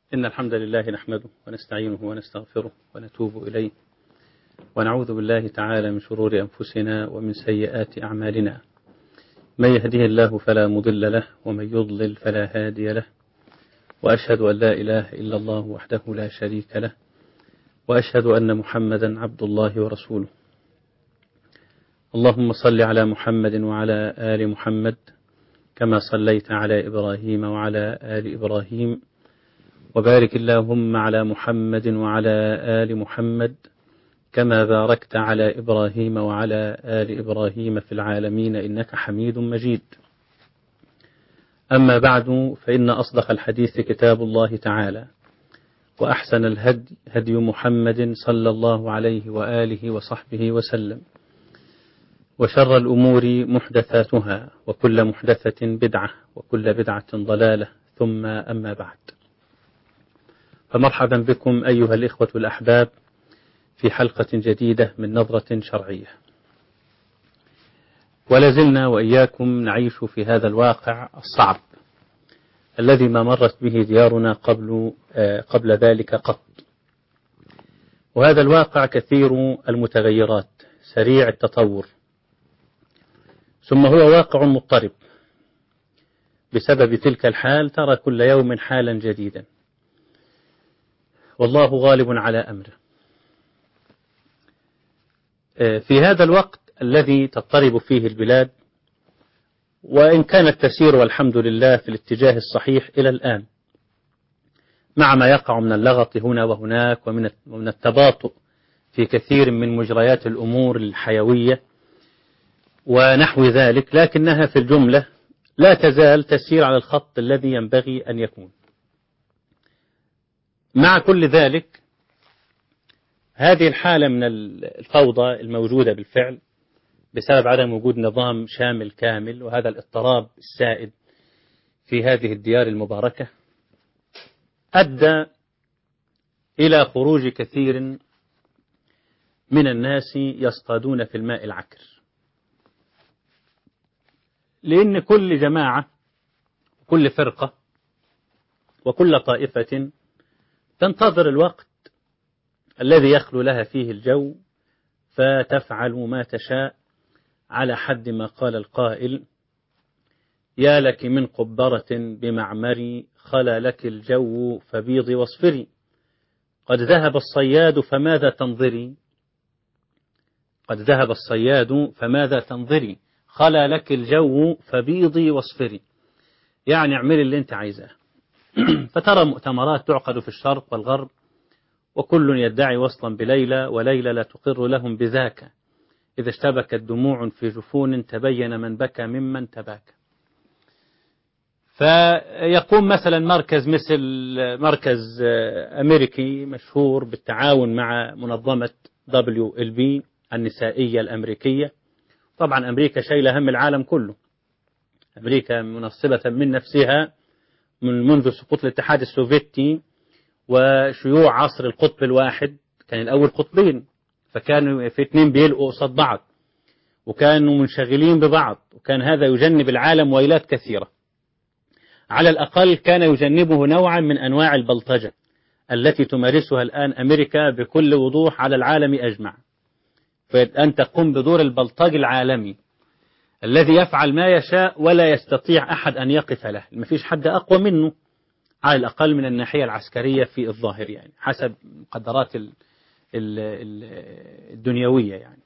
إن الحمد لله نحمده ونستعينه ونستغفره ونتوب إليه ونعوذ بالله تعالى من شرور أنفسنا ومن سيئات أعمالنا من يهده الله فلا مضل له ومن يضلل فلا هادي له وأشهد أن لا إله إلا الله وحده لا شريك له وأشهد أن محمدا عبد الله ورسوله اللهم صل على محمد وعلى آل محمد كما صليت على إبراهيم وعلى آل إبراهيم وبارك اللهم على محمد وعلى آل محمد كما باركت على إبراهيم وعلى آل إبراهيم في العالمين إنك حميد مجيد أما بعد فإن أصدق الحديث كتاب الله تعالى وأحسن الهدي هدي محمد صلى الله عليه وآله وصحبه وسلم وشر الأمور محدثاتها وكل محدثة بدعة وكل بدعة ضلالة ثم أما بعد فمرحبا بكم أيها الإخوة الأحباب في حلقة جديدة من نظرة شرعية ولازلنا وإياكم نعيش في هذا الواقع الصعب الذي ما مرت به ديارنا قبل قبل ذلك قط وهذا الواقع كثير المتغيرات سريع التطور ثم هو واقع مضطرب بسبب تلك الحال ترى كل يوم حالا جديدا والله غالب على أمره في هذا الوقت الذي تضطرب فيه البلاد وإن كانت تسير والحمد لله في الاتجاه الصحيح إلى الآن مع ما يقع من اللغط هنا وهناك ومن التباطؤ في كثير من مجريات الأمور الحيوية ونحو ذلك لكنها في الجملة لا تزال تسير على الخط الذي ينبغي أن يكون مع كل ذلك هذه الحالة من الفوضى الموجودة بالفعل بسبب عدم وجود نظام شامل كامل وهذا الاضطراب السائد في هذه الديار المباركة أدى إلى خروج كثير من الناس يصطادون في الماء العكر لأن كل جماعة كل فرقة وكل طائفة تنتظر الوقت الذي يخلو لها فيه الجو فتفعل ما تشاء على حد ما قال القائل يا لك من قبرة بمعمري خلا لك الجو فبيض واصفري قد ذهب الصياد فماذا تنظري قد ذهب الصياد فماذا تنظري خلا لك الجو فبيضي واصفري يعني اعملي اللي انت عايزاه فترى مؤتمرات تعقد في الشرق والغرب وكل يدعي وصلا بليلى وليلى لا تقر لهم بذاك إذا اشتبكت دموع في جفون تبين من بكى ممن تباكى فيقوم مثلا مركز مثل مركز أمريكي مشهور بالتعاون مع منظمة WLB النسائية الأمريكية طبعا أمريكا شايلة هم العالم كله أمريكا منصبة من نفسها من منذ سقوط الاتحاد السوفيتي وشيوع عصر القطب الواحد كان الأول قطبين فكانوا في اثنين بيلقوا قصاد بعض وكانوا منشغلين ببعض وكان هذا يجنب العالم ويلات كثيرة على الأقل كان يجنبه نوعا من أنواع البلطجة التي تمارسها الآن أمريكا بكل وضوح على العالم أجمع فأن تقوم بدور البلطج العالمي الذي يفعل ما يشاء ولا يستطيع أحد أن يقف له ما فيش حد أقوى منه على الأقل من الناحية العسكرية في الظاهر يعني حسب مقدرات الدنيوية يعني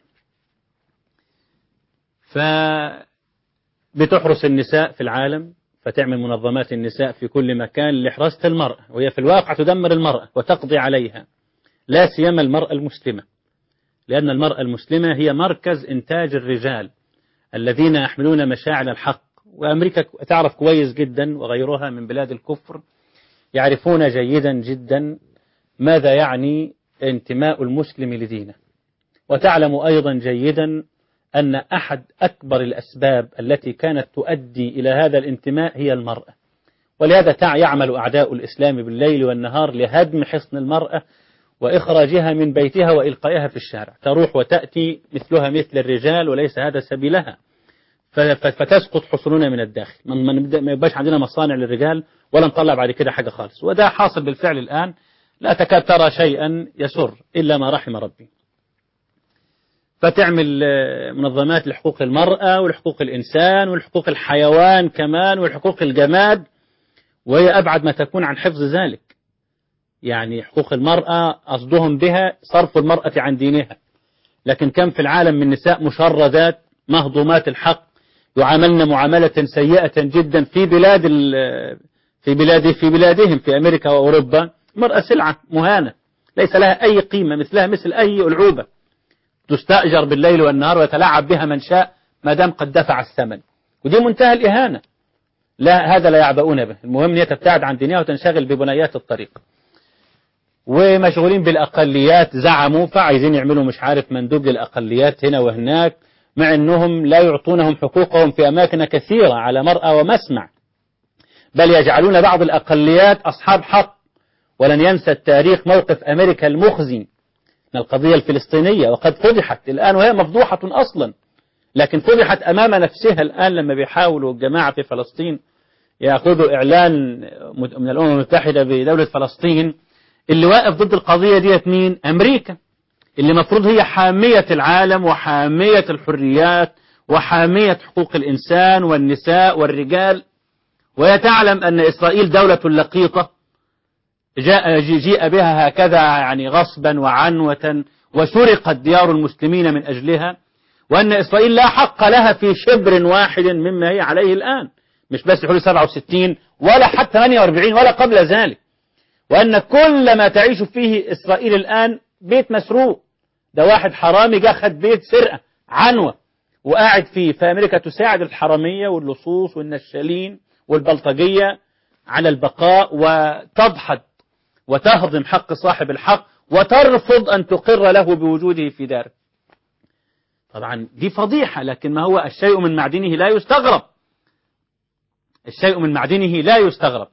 فبتحرس النساء في العالم فتعمل منظمات النساء في كل مكان لحراسة المرأة وهي في الواقع تدمر المرأة وتقضي عليها لا سيما المرأة المسلمة لأن المرأة المسلمة هي مركز إنتاج الرجال الذين يحملون مشاعر الحق وأمريكا تعرف كويس جدا وغيرها من بلاد الكفر يعرفون جيدا جدا ماذا يعني انتماء المسلم لدينه وتعلم أيضا جيدا أن أحد أكبر الأسباب التي كانت تؤدي إلى هذا الانتماء هي المرأة ولهذا يعمل أعداء الإسلام بالليل والنهار لهدم حصن المرأة وإخراجها من بيتها وإلقائها في الشارع تروح وتأتي مثلها مثل الرجال وليس هذا سبيلها ف- ف- فتسقط حصوننا من الداخل ما ما نبدأ- ما يبقاش عندنا مصانع للرجال ولا نطلع بعد كده حاجة خالص وده حاصل بالفعل الآن لا تكاد ترى شيئا يسر إلا ما رحم ربي فتعمل آه، منظمات لحقوق المرأة ولحقوق الإنسان ولحقوق الحيوان كمان ولحقوق الجماد وهي أبعد ما تكون عن حفظ ذلك يعني حقوق المرأة قصدهم بها صرف المرأة عن دينها لكن كم في العالم من نساء مشردات مهضومات الحق يعاملن معاملة سيئة جدا في بلاد ال- في بلاد في بلادهم في أمريكا وأوروبا المرأة سلعة مهانة ليس لها أي قيمة مثلها مثل أي ألعوبة تستأجر بالليل والنهار ويتلاعب بها من شاء ما دام قد دفع الثمن ودي منتهى الإهانة لا هذا لا يعبؤون به المهم ان هي تبتعد عن دينها وتنشغل ببنيات الطريق ومشغولين بالأقليات زعموا فعايزين يعملوا مش عارف مندوب للأقليات هنا وهناك مع أنهم لا يعطونهم حقوقهم في أماكن كثيرة على مرأى ومسمع بل يجعلون بعض الأقليات أصحاب حق ولن ينسى التاريخ موقف أمريكا المخزي من القضية الفلسطينية وقد فضحت الآن وهي مفضوحة أصلا لكن فضحت أمام نفسها الآن لما بيحاولوا الجماعة في فلسطين يأخذوا إعلان من الأمم المتحدة بدولة فلسطين اللي واقف ضد القضية ديت مين؟ أمريكا اللي مفروض هي حامية العالم وحامية الحريات وحامية حقوق الإنسان والنساء والرجال وهي تعلم أن إسرائيل دولة لقيطة جاء جيء بها هكذا يعني غصبا وعنوة وسرقت ديار المسلمين من أجلها وأن إسرائيل لا حق لها في شبر واحد مما هي عليه الآن مش بس حلول 67 ولا حتى 48 ولا قبل ذلك وأن كل ما تعيش فيه إسرائيل الآن بيت مسروق ده واحد حرامي جه خد بيت سرقة عنوة وقاعد فيه فأمريكا تساعد الحرامية واللصوص والنشالين والبلطجية على البقاء وتضحد وتهضم حق صاحب الحق وترفض أن تقر له بوجوده في داره طبعا دي فضيحة لكن ما هو الشيء من معدنه لا يستغرب الشيء من معدنه لا يستغرب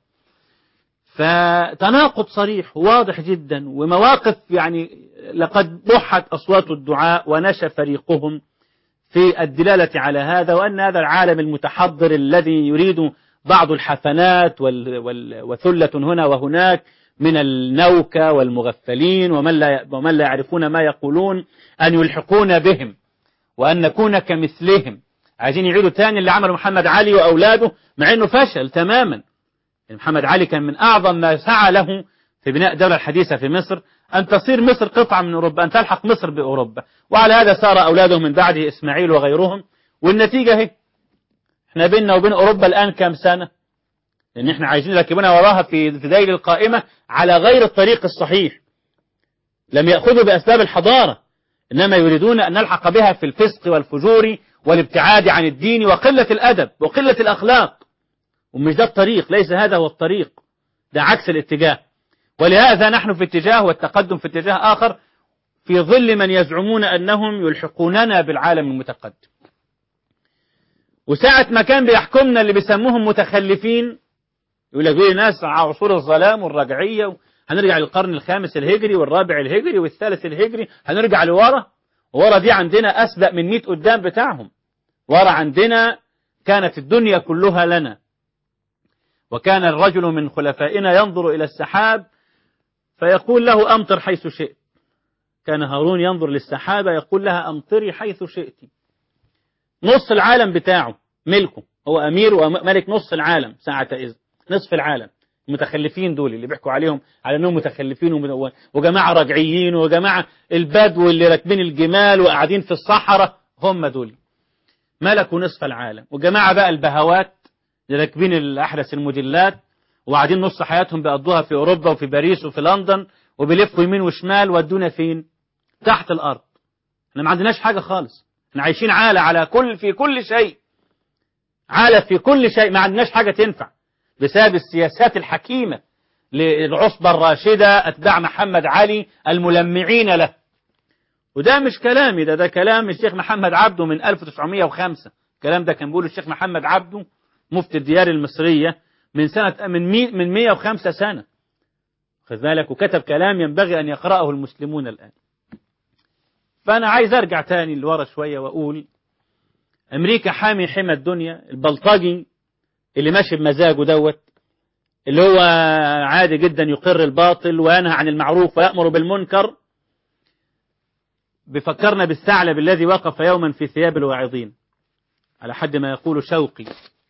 فتناقض صريح واضح جدا ومواقف يعني لقد بحت أصوات الدعاء ونشى فريقهم في الدلالة على هذا وأن هذا العالم المتحضر الذي يريد بعض الحفنات وال وال وثلة هنا وهناك من النوكة والمغفلين ومن لا, ومن لا يعرفون ما يقولون أن يلحقون بهم وأن نكون كمثلهم عايزين يعيدوا تاني اللي عمله محمد علي وأولاده مع أنه فشل تماما محمد علي كان من أعظم ما سعى له في بناء الدولة الحديثة في مصر أن تصير مصر قطعة من أوروبا أن تلحق مصر بأوروبا وعلى هذا سار أولاده من بعده إسماعيل وغيرهم والنتيجة هي احنا بيننا وبين أوروبا الآن كام سنة لأن احنا عايزين يركبونا وراها في في ذيل القائمة على غير الطريق الصحيح لم يأخذوا بأسباب الحضارة إنما يريدون أن نلحق بها في الفسق والفجور والابتعاد عن الدين وقلة الأدب وقلة الأخلاق ومش ده الطريق ليس هذا هو الطريق ده عكس الاتجاه ولهذا نحن في اتجاه والتقدم في اتجاه آخر في ظل من يزعمون أنهم يلحقوننا بالعالم المتقدم وساعة ما كان بيحكمنا اللي بيسموهم متخلفين يقول لك دول ناس عصور الظلام والرجعية هنرجع للقرن الخامس الهجري والرابع الهجري والثالث الهجري هنرجع لورا ورا دي عندنا أسبق من 100 قدام بتاعهم ورا عندنا كانت الدنيا كلها لنا وكان الرجل من خلفائنا ينظر إلى السحاب فيقول له أمطر حيث شئت كان هارون ينظر للسحابة يقول لها أمطري حيث شئت نص العالم بتاعه ملكه هو أمير وملك نص العالم ساعة إذن نصف العالم المتخلفين دول اللي بيحكوا عليهم على انهم متخلفين وجماعة رجعيين وجماعة البدو اللي راكبين الجمال وقاعدين في الصحراء هم دول ملكوا نصف العالم وجماعة بقى البهوات اللي راكبين الأحدث الموديلات وقاعدين نص حياتهم بيقضوها في أوروبا وفي باريس وفي لندن وبيلفوا يمين وشمال ودونا فين تحت الأرض احنا ما عندناش حاجة خالص احنا عايشين عالة على كل في كل شيء عالة في كل شيء ما عندناش حاجة تنفع بسبب السياسات الحكيمة للعصبة الراشدة أتباع محمد علي الملمعين له وده مش كلامي ده ده كلام الشيخ محمد عبده من 1905 الكلام ده كان بيقوله الشيخ محمد عبده مفتي الديار المصرية من سنة من مي من 105 سنة خذ بالك وكتب كلام ينبغي أن يقرأه المسلمون الآن فأنا عايز أرجع تاني لورا شوية وأقول أمريكا حامي حمى الدنيا البلطجي اللي ماشي بمزاجه دوت اللي هو عادي جدا يقر الباطل وينهى عن المعروف ويأمر بالمنكر بفكرنا بالثعلب الذي وقف يوما في ثياب الواعظين على حد ما يقول شوقي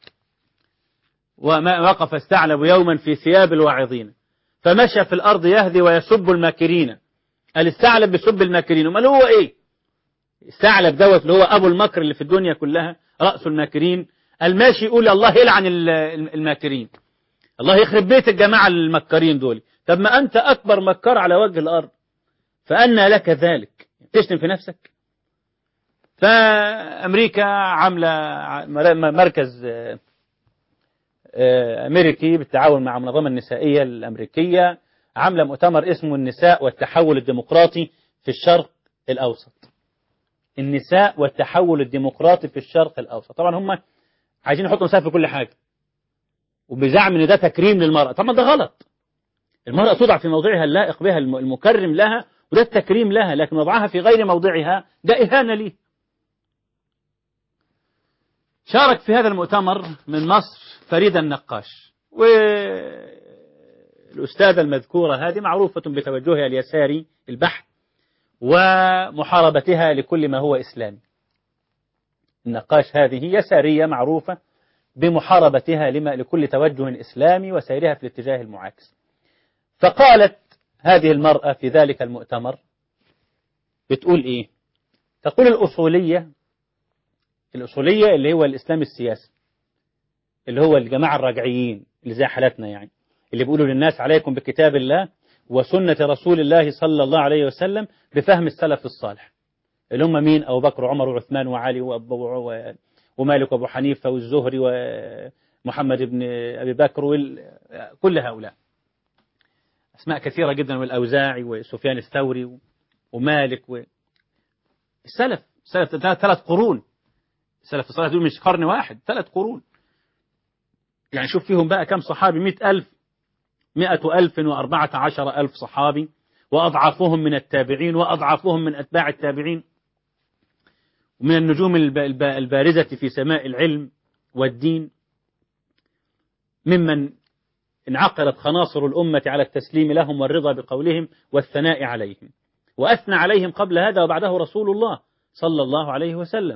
وما وقف الثعلب يوما في ثياب الواعظين فمشى في الأرض يهدي ويسب الماكرين قال الثعلب بيسب الماكرين امال هو ايه الثعلب دوت اللي هو ابو المكر اللي في الدنيا كلها راس الماكرين الماشي يقول الله يلعن الماكرين الله يخرب بيت الجماعه المكرين دول طب ما انت اكبر مكار على وجه الارض فأنى لك ذلك تشتم في نفسك فأمريكا عاملة مركز أمريكي بالتعاون مع المنظمة النسائية الأمريكية عاملة مؤتمر اسمه النساء والتحول الديمقراطي في الشرق الأوسط النساء والتحول الديمقراطي في الشرق الأوسط طبعا هم عايزين يحطوا نساء في كل حاجة وبزعم ان ده تكريم للمرأة طبعا ده غلط المرأة توضع في موضعها اللائق بها المكرم لها وده التكريم لها لكن وضعها في غير موضعها ده إهانة ليه شارك في هذا المؤتمر من مصر فريد النقاش والأستاذة المذكورة هذه معروفة بتوجهها اليساري البحث ومحاربتها لكل ما هو إسلامي النقاش هذه يسارية معروفة بمحاربتها لما لكل توجه إسلامي وسيرها في الاتجاه المعاكس فقالت هذه المرأة في ذلك المؤتمر بتقول إيه تقول الأصولية الأصولية اللي هو الإسلام السياسي اللي هو الجماعة الراجعيين اللي زي حالتنا يعني اللي بيقولوا للناس عليكم بكتاب الله وسنة رسول الله صلى الله عليه وسلم بفهم السلف الصالح اللي هم مين أبو بكر وعمر وعثمان وعلي وأبو ومالك وأبو حنيفة والزهري ومحمد بن أبي بكر كل هؤلاء أسماء كثيرة جدا والأوزاعي وسفيان الثوري ومالك و... السلف السلف ثلاث قرون السلف الصالح دول مش قرن واحد ثلاث قرون يعني شوف فيهم بقى كم صحابي مئة ألف مئة ألف وأربعة عشر ألف صحابي وأضعافهم من التابعين وأضعافهم من أتباع التابعين ومن النجوم البارزة في سماء العلم والدين ممن انعقدت خناصر الأمة على التسليم لهم والرضا بقولهم والثناء عليهم وأثنى عليهم قبل هذا وبعده رسول الله صلى الله عليه وسلم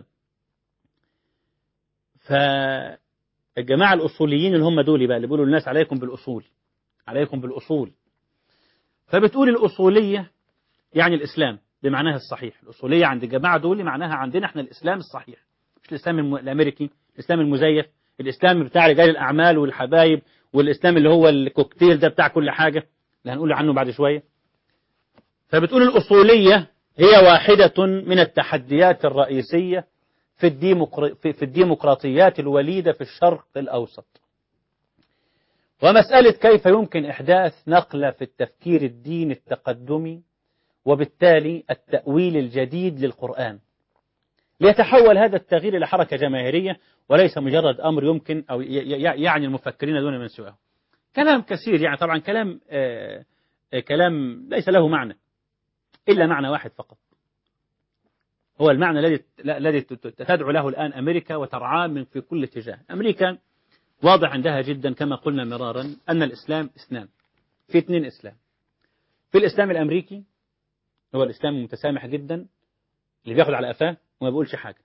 فالجماعة الأصوليين اللي هم دول بقى اللي بيقولوا للناس عليكم بالأصول عليكم بالأصول فبتقول الأصولية يعني الإسلام بمعناها الصحيح الأصولية عند الجماعة دول معناها عندنا احنا الإسلام الصحيح مش الإسلام الأمريكي الإسلام المزيف الإسلام بتاع رجال الأعمال والحبايب والإسلام اللي هو الكوكتيل ده بتاع كل حاجة اللي هنقول عنه بعد شوية فبتقول الأصولية هي واحدة من التحديات الرئيسية في, الديمقر... في الديمقراطيات الوليدة في الشرق الأوسط ومسألة كيف يمكن إحداث نقلة في التفكير الديني التقدمي وبالتالي التأويل الجديد للقرآن ليتحول هذا التغيير إلى حركة جماهيرية وليس مجرد أمر يمكن أو يعني المفكرين دون من سواه كلام كثير يعني طبعا كلام آآ آآ كلام ليس له معنى إلا معنى واحد فقط هو المعنى الذي الذي تدعو له الآن أمريكا وترعاه من في كل اتجاه أمريكا واضح عندها جدا كما قلنا مرارا أن الإسلام اثنان في اثنين إسلام في الإسلام الأمريكي هو الإسلام المتسامح جدا اللي بياخد على قفاه وما بيقولش حاجة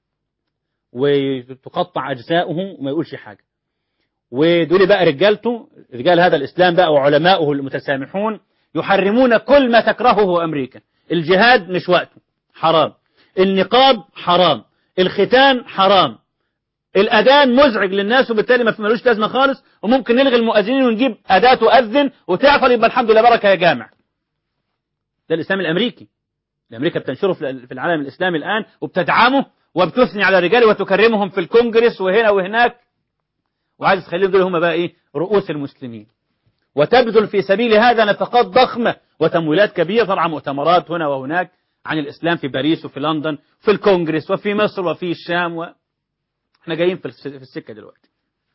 وتقطع أجزاؤه وما يقولش حاجة ودول بقى رجالته رجال هذا الإسلام بقى وعلماؤه المتسامحون يحرمون كل ما تكرهه أمريكا الجهاد مش وقته حرام النقاب حرام الختان حرام الأذان مزعج للناس وبالتالي ما ملوش لازمة خالص وممكن نلغي المؤذنين ونجيب أداة تؤذن وتعطل يبقى الحمد لله بركة يا جامع ده الإسلام الأمريكي أمريكا بتنشره في العالم الإسلامي الآن وبتدعمه وبتثني على رجاله وتكرمهم في الكونجرس وهنا وهناك وعايز تخليهم دول هم بقى إيه رؤوس المسلمين وتبذل في سبيل هذا نفقات ضخمة وتمويلات كبيرة طبعا مؤتمرات هنا وهناك عن الإسلام في باريس وفي لندن في الكونجرس وفي مصر وفي الشام و... احنا جايين في السكة دلوقتي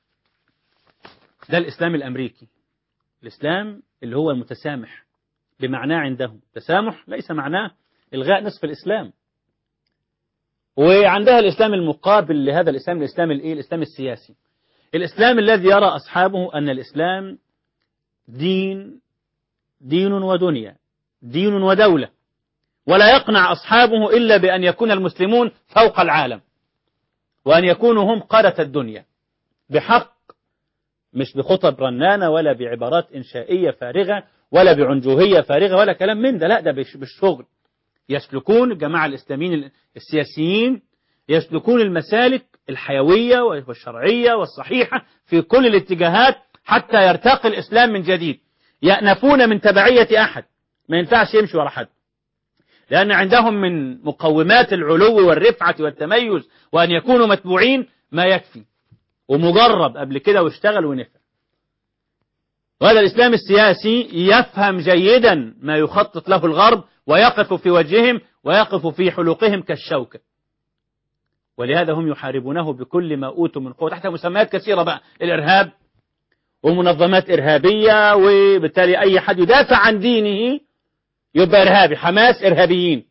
ده الإسلام الأمريكي الإسلام اللي هو المتسامح بمعناه عندهم تسامح ليس معناه إلغاء نصف الإسلام وعندها الإسلام المقابل لهذا الإسلام الإسلام الإيه؟ الإسلام السياسي الإسلام الذي يرى أصحابه أن الإسلام دين دين ودنيا دين ودولة ولا يقنع أصحابه إلا بأن يكون المسلمون فوق العالم وأن يكونوا هم قادة الدنيا بحق مش بخطب رنانة ولا بعبارات إنشائية فارغة ولا بعنجوهية فارغة ولا كلام من ده لا ده بالشغل يسلكون الجماعة الإسلاميين السياسيين يسلكون المسالك الحيوية والشرعية والصحيحة في كل الاتجاهات حتى يرتقي الإسلام من جديد يأنفون من تبعية أحد ما ينفعش يمشي ورا حد لأن عندهم من مقومات العلو والرفعة والتميز وأن يكونوا متبوعين ما يكفي ومجرب قبل كده واشتغل ونفع وهذا الإسلام السياسي يفهم جيدا ما يخطط له الغرب ويقف في وجههم ويقف في حلقهم كالشوكة ولهذا هم يحاربونه بكل ما أوتوا من قوة تحت مسميات كثيرة بقى الإرهاب ومنظمات إرهابية وبالتالي أي حد يدافع عن دينه يبقى إرهابي حماس إرهابيين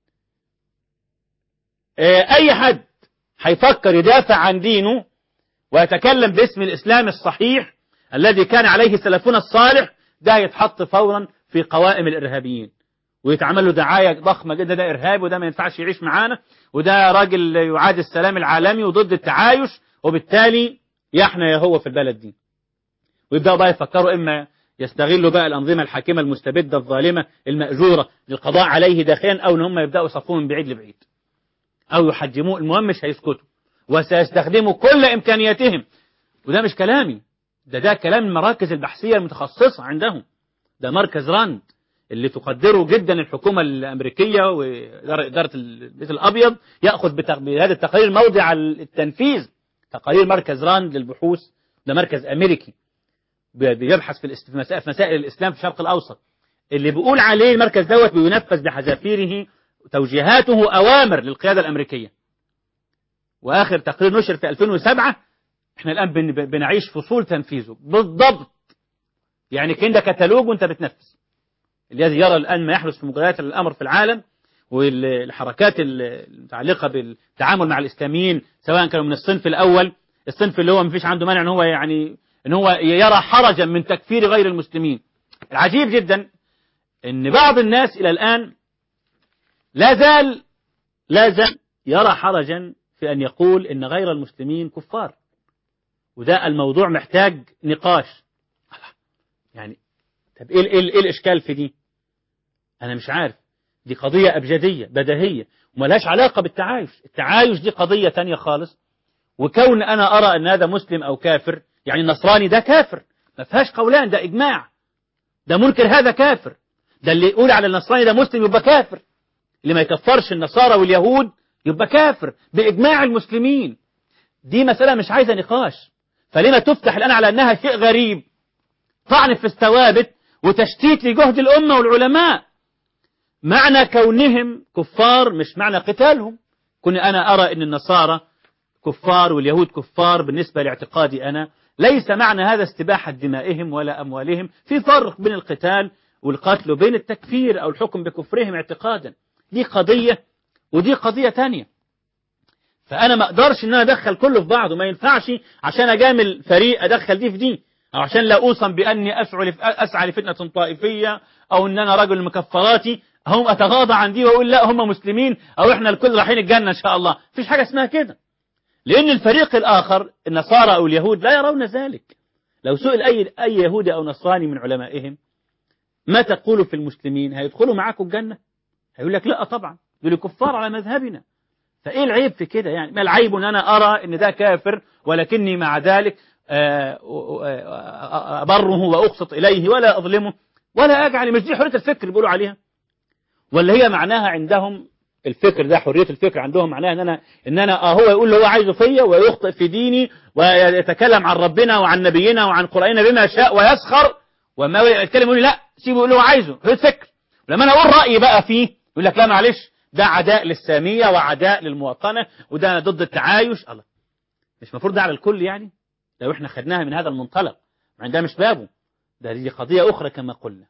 أي حد هيفكر يدافع عن دينه ويتكلم باسم الإسلام الصحيح الذي كان عليه سلفنا الصالح ده يتحط فورا في قوائم الإرهابيين ويتعمل له دعاية ضخمة جدا ده إرهابي وده ما ينفعش يعيش معانا وده راجل يعادي السلام العالمي وضد التعايش وبالتالي يحنى يا هو في البلد دي ويبدأوا بقى يفكروا إما يستغلوا بقى الأنظمة الحاكمة المستبدة الظالمة المأجورة للقضاء عليه داخليا أو إن هم يبدأوا يصفوه من بعيد لبعيد أو يحجموه المهم مش هيسكتوا وسيستخدموا كل إمكانياتهم وده مش كلامي ده ده كلام المراكز البحثية المتخصصة عندهم ده مركز راند اللي تقدره جدا الحكومة الأمريكية وإدارة البيت الأبيض يأخذ بهذا التقارير موضع التنفيذ تقارير مركز راند للبحوث ده مركز أمريكي بيبحث في في مسائل الإسلام في الشرق الأوسط اللي بيقول عليه المركز دوت بينفذ بحذافيره توجيهاته أوامر للقيادة الأمريكية وآخر تقرير نشر في 2007 احنا الآن بنعيش فصول تنفيذه بالضبط يعني كأن ده كتالوج وانت بتنفذ الذي يرى الآن ما يحدث في مجريات الأمر في العالم والحركات المتعلقة بالتعامل مع الإسلاميين سواء كانوا من الصنف الأول الصنف اللي هو ما فيش عنده مانع ان هو يعني ان هو يرى حرجا من تكفير غير المسلمين العجيب جدا ان بعض الناس الى الآن لا زال لا زال يرى حرجا في أن يقول إن غير المسلمين كفار وده الموضوع محتاج نقاش يعني طب إيه, إيه, إيه الإشكال في دي أنا مش عارف دي قضية أبجدية بديهية وملهاش علاقة بالتعايش التعايش دي قضية تانية خالص وكون أنا أرى أن هذا مسلم أو كافر يعني النصراني ده كافر ما فيهاش قولان ده إجماع ده منكر هذا كافر ده اللي يقول على النصراني ده مسلم يبقى كافر اللي ما يكفرش النصارى واليهود يبقى كافر بإجماع المسلمين دي مسألة مش عايزة نقاش فلما تفتح الآن على أنها شيء غريب طعن في الثوابت وتشتيت لجهد الأمة والعلماء معنى كونهم كفار مش معنى قتالهم كنت أنا أرى أن النصارى كفار واليهود كفار بالنسبة لاعتقادي أنا ليس معنى هذا استباحة دمائهم ولا أموالهم في فرق بين القتال والقتل وبين التكفير أو الحكم بكفرهم اعتقادا دي قضية ودي قضية تانية فأنا ما أقدرش إن أنا أدخل كله في بعضه ما ينفعش عشان أجامل فريق أدخل دي في دي أو عشان لا أوصم بأني أسعى أسعى لفتنة طائفية أو إن أنا رجل مكفراتي هم أتغاضى عن دي وأقول لا هم مسلمين أو إحنا الكل رايحين الجنة إن شاء الله مفيش حاجة اسمها كده لأن الفريق الآخر النصارى أو اليهود لا يرون ذلك لو سئل أي أي يهودي أو نصراني من علمائهم ما تقول في المسلمين هيدخلوا معاكم الجنة هيقول لك لا طبعا دول كفار على مذهبنا فايه العيب في كده يعني ما العيب ان انا ارى ان ده كافر ولكني مع ذلك ابره واقسط اليه ولا اظلمه ولا اجعل مش دي حريه الفكر اللي بيقولوا عليها ولا هي معناها عندهم الفكر ده حريه الفكر عندهم معناها ان انا ان انا اه هو يقول اللي هو عايزه فيا ويخطئ في ديني ويتكلم عن ربنا وعن نبينا وعن قراننا بما شاء ويسخر وما يتكلم يقول لي لا سيبه اللي هو عايزه حريه فكر لما انا اقول رايي بقى فيه يقول لك لا معلش ده عداء للسامية وعداء للمواطنة وده ضد التعايش الله مش المفروض ده على الكل يعني لو احنا خدناها من هذا المنطلق مع ده مش بابه ده دي قضية أخرى كما قلنا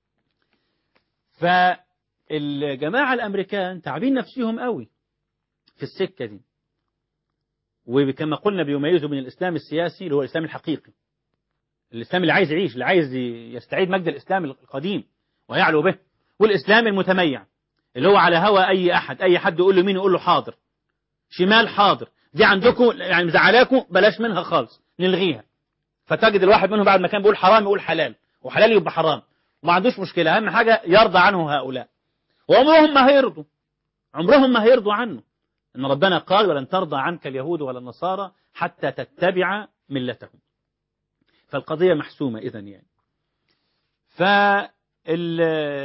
فالجماعة الأمريكان تعبين نفسهم قوي في السكة دي وكما قلنا بيميزوا بين الإسلام السياسي اللي هو الإسلام الحقيقي الإسلام اللي عايز يعيش اللي عايز يستعيد مجد الإسلام القديم ويعلو به والإسلام المتميع اللي هو على هوى أي أحد أي حد يقول له مين يقول له حاضر شمال حاضر دي عندكم يعني مزعلاكم بلاش منها خالص نلغيها فتجد الواحد منهم بعد ما كان بيقول حرام يقول حلال وحلال يبقى حرام وما عندوش مشكلة أهم حاجة يرضى عنه هؤلاء وعمرهم ما هيرضوا عمرهم ما هيرضوا عنه إن ربنا قال ولن ترضى عنك اليهود ولا النصارى حتى تتبع ملتهم فالقضية محسومة إذا يعني فال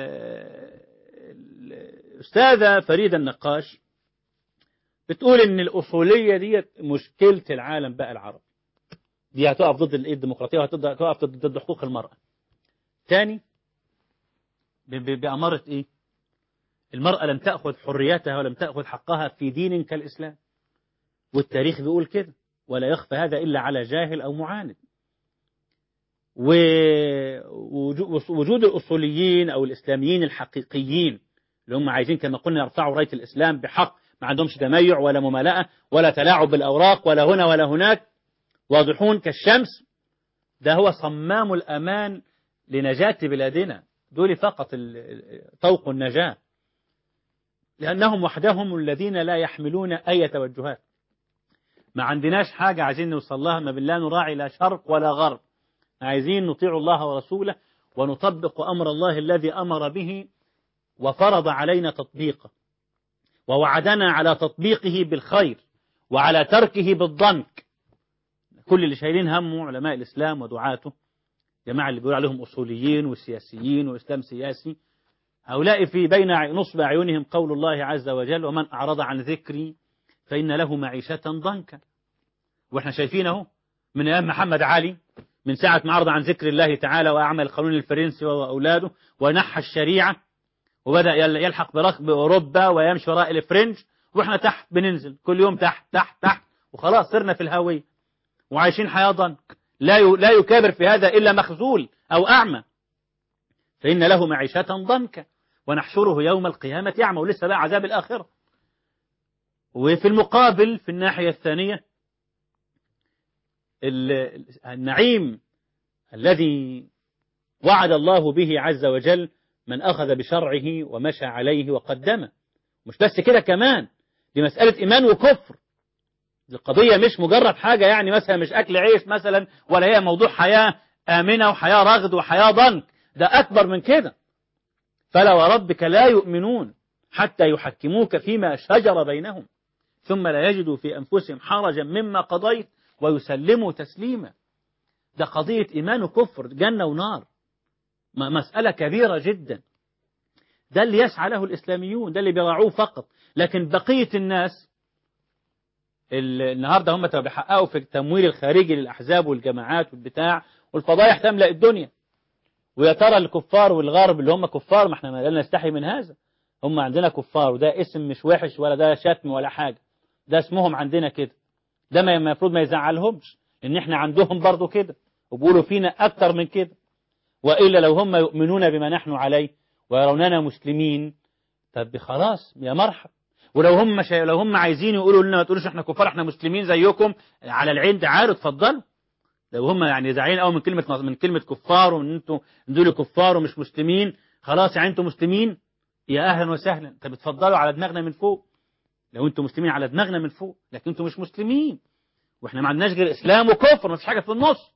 الأستاذة فريدة النقاش بتقول إن الأصولية دي مشكلة العالم بقى العربي دي هتقف ضد الديمقراطية وهتقف ضد حقوق المرأة تاني بأمارة إيه المرأة لم تأخذ حريتها ولم تأخذ حقها في دين كالإسلام والتاريخ بيقول كده ولا يخفى هذا إلا على جاهل أو معاند ووجود الأصوليين أو الإسلاميين الحقيقيين اللي هم عايزين كما قلنا يرفعوا راية الإسلام بحق ما عندهمش تميع ولا ممالأة ولا تلاعب بالأوراق ولا هنا ولا هناك واضحون كالشمس ده هو صمام الأمان لنجاة بلادنا دول فقط طوق النجاة لأنهم وحدهم الذين لا يحملون أي توجهات ما عندناش حاجة عايزين نوصل لها ما بالله نراعي لا شرق ولا غرب عايزين نطيع الله ورسوله ونطبق أمر الله الذي أمر به وفرض علينا تطبيقه ووعدنا على تطبيقه بالخير وعلى تركه بالضنك كل اللي شايلين همه علماء الإسلام ودعاته جماعة اللي بيقول عليهم أصوليين وسياسيين وإسلام سياسي هؤلاء في بين نصب أعينهم قول الله عز وجل ومن أعرض عن ذكري فإن له معيشة ضنكا وإحنا شايفينه من أيام محمد علي من ساعة ما عرض عن ذكر الله تعالى وأعمل القانون الفرنسي وأولاده ونحى الشريعة وبدأ يلحق بركب أوروبا ويمشي وراء الفرنج وإحنا تحت بننزل كل يوم تحت تحت تحت وخلاص صرنا في الهوية وعايشين حياة ضنك لا لا يكابر في هذا إلا مخزول أو أعمى فإن له معيشة ضنكا ونحشره يوم القيامة أعمى ولسه بقى عذاب الآخرة وفي المقابل في الناحية الثانية النعيم الذي وعد الله به عز وجل من أخذ بشرعه ومشى عليه وقدمه مش بس كده كمان دي مسألة إيمان وكفر القضية مش مجرد حاجة يعني مثلا مش أكل عيش مثلا ولا هي موضوع حياة آمنة وحياة رغد وحياة ضنك ده أكبر من كده فلا وربك لا يؤمنون حتى يحكموك فيما شجر بينهم ثم لا يجدوا في أنفسهم حرجا مما قضيت ويسلموا تسليما ده قضية إيمان وكفر جنة ونار مسألة كبيرة جدا ده اللي يسعى له الإسلاميون ده اللي بيراعوه فقط لكن بقية الناس النهاردة هم بيحققوا في التمويل الخارجي للأحزاب والجماعات والبتاع والفضايح تملأ الدنيا ويا ترى الكفار والغرب اللي هم كفار ما احنا ما نستحي من هذا هم عندنا كفار وده اسم مش وحش ولا ده شتم ولا حاجة ده اسمهم عندنا كده ده ما المفروض ما يزعلهمش ان احنا عندهم برضو كده وبيقولوا فينا اكتر من كده وإلا لو هم يؤمنون بما نحن عليه ويروننا مسلمين طب خلاص يا مرحب ولو هم شا... لو هم عايزين يقولوا لنا ما تقولوش احنا كفار احنا مسلمين زيكم على العين تعالوا اتفضلوا لو هم يعني زعلانين قوي من كلمه من كلمه كفار وان انتوا دول كفار ومش مسلمين خلاص يعني انتوا مسلمين يا اهلا وسهلا طب اتفضلوا على دماغنا من فوق لو انتوا مسلمين على دماغنا من فوق لكن انتوا مش مسلمين واحنا ما عندناش غير اسلام وكفر ما فيش حاجه في النص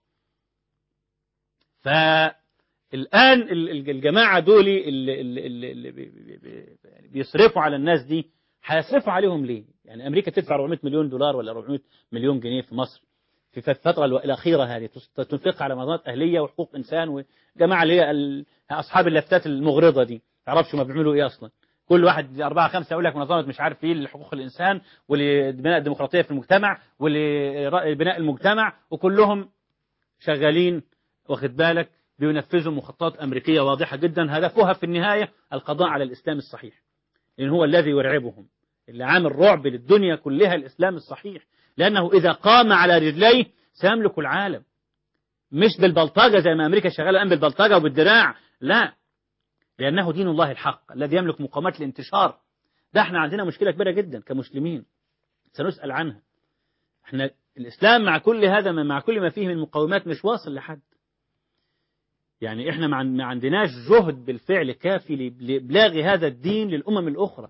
فالان الجماعه دول اللي, اللي, اللي بيصرفوا على الناس دي هيصرفوا عليهم ليه يعني امريكا تدفع 400 مليون دولار ولا 400 مليون جنيه في مصر في الفترة الأخيرة هذه تنفق على منظمات أهلية وحقوق إنسان وجماعة اللي هي أصحاب اللفتات المغرضة دي تعرفش ما بيعملوا إيه أصلا كل واحد أربعة خمسة يقول لك منظمة مش عارف إيه لحقوق الإنسان ولبناء الديمقراطية في المجتمع ولبناء المجتمع وكلهم شغالين واخد بالك بينفذوا مخططات أمريكية واضحة جدا هدفها في النهاية القضاء على الإسلام الصحيح لأن هو الذي يرعبهم اللي عامل رعب للدنيا كلها الإسلام الصحيح لأنه إذا قام على رجليه سيملك العالم مش بالبلطجة زي ما أمريكا شغالة الآن بالبلطجة وبالدراع لا لأنه دين الله الحق الذي يملك مقامات الانتشار ده احنا عندنا مشكلة كبيرة جدا كمسلمين سنسأل عنها احنا الإسلام مع كل هذا مع كل ما فيه من مقومات مش واصل لحد يعني احنا ما عندناش جهد بالفعل كافي لإبلاغ هذا الدين للأمم الأخرى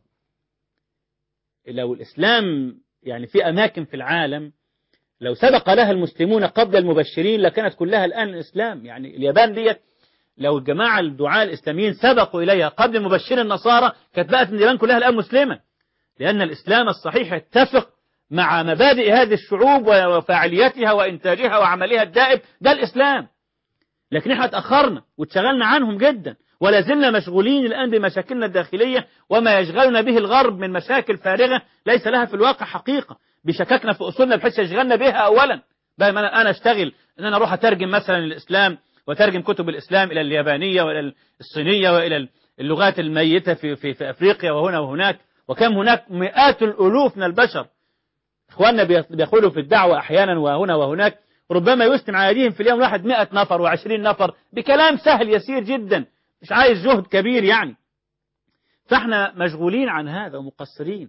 لو الإسلام يعني في أماكن في العالم لو سبق لها المسلمون قبل المبشرين لكانت كلها الآن الإسلام يعني اليابان ديت لو الجماعة الدعاة الإسلاميين سبقوا إليها قبل مبشر النصارى كانت بقت اليابان كلها الآن مسلمة لأن الإسلام الصحيح يتفق مع مبادئ هذه الشعوب وفاعليتها وإنتاجها وعملها الدائب ده الإسلام لكن احنا تأخرنا واتشغلنا عنهم جدا ولا زلنا مشغولين الآن بمشاكلنا الداخلية وما يشغلنا به الغرب من مشاكل فارغة ليس لها في الواقع حقيقة بشككنا في أصولنا بحيث يشغلنا بها أولا بقى أنا أشتغل أن أنا أروح أترجم مثلا الإسلام وترجم كتب الإسلام إلى اليابانية وإلى الصينية وإلى اللغات الميتة في, في, في أفريقيا وهنا وهناك وكم هناك مئات الألوف من البشر إخواننا بيقولوا في الدعوة أحيانا وهنا وهناك ربما يسلم على أيديهم في اليوم الواحد مئة نفر وعشرين نفر بكلام سهل يسير جدا مش عايز جهد كبير يعني فاحنا مشغولين عن هذا ومقصرين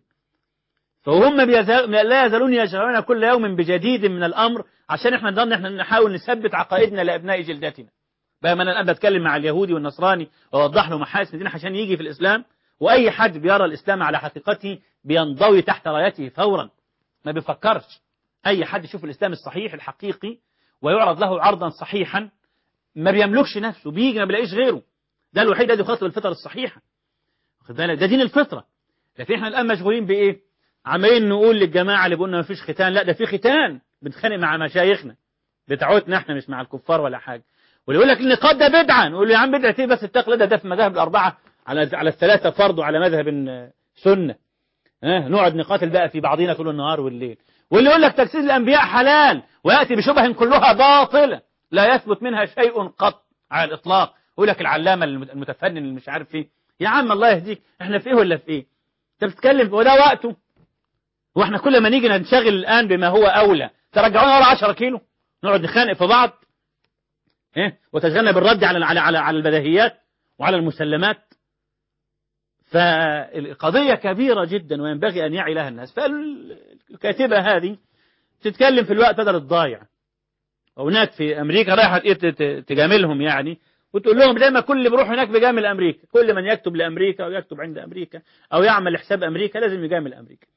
فهم لا يزالون يشغلون كل يوم بجديد من الأمر عشان احنا نضل احنا نحاول نثبت عقائدنا لأبناء جلدتنا بقى ما انا الآن بتكلم مع اليهودي والنصراني وأوضح له محاسن الدين عشان يجي في الإسلام وأي حد بيرى الإسلام على حقيقته بينضوي تحت رايته فورا ما بيفكرش أي حد يشوف الإسلام الصحيح الحقيقي ويعرض له عرضا صحيحا ما بيملكش نفسه بيجي ما بيلاقيش غيره ده الوحيد الذي يخاطب الفطر الصحيحة ده دين الفطرة لكن احنا الآن مشغولين بإيه عمالين نقول للجماعة اللي بيقولنا ما فيش ختان لا ده في ختان بنتخانق مع مشايخنا بتاعتنا احنا مش مع الكفار ولا حاجة واللي يقول لك النقاد ده بدعة نقول له يا عم بدعة ايه بس التقليد ده في المذاهب الأربعة على على الثلاثة فرض وعلى مذهب سنة اه نقعد نقاتل بقى في بعضينا طول النهار والليل واللي يقول لك تجسيد الأنبياء حلال ويأتي بشبه كلها باطلة لا يثبت منها شيء قط على الإطلاق يقول لك العلامة المتفنن اللي مش عارف ايه يا عم الله يهديك احنا في ايه ولا في ايه انت بتتكلم وده وقته واحنا كل ما نيجي ننشغل الآن بما هو أولى ترجعونا ورا 10 كيلو نقعد نخانق في بعض ايه وتشغلنا بالرد على على على على البديهيات وعلى المسلمات فالقضية كبيرة جدا وينبغي أن يعي لها الناس فالكاتبة هذه تتكلم في الوقت بدل الضايع وهناك في أمريكا رايحة تجاملهم يعني وتقول لهم دايما كل اللي بيروح هناك بيجامل أمريكا كل من يكتب لأمريكا أو يكتب عند أمريكا أو يعمل حساب أمريكا لازم يجامل أمريكا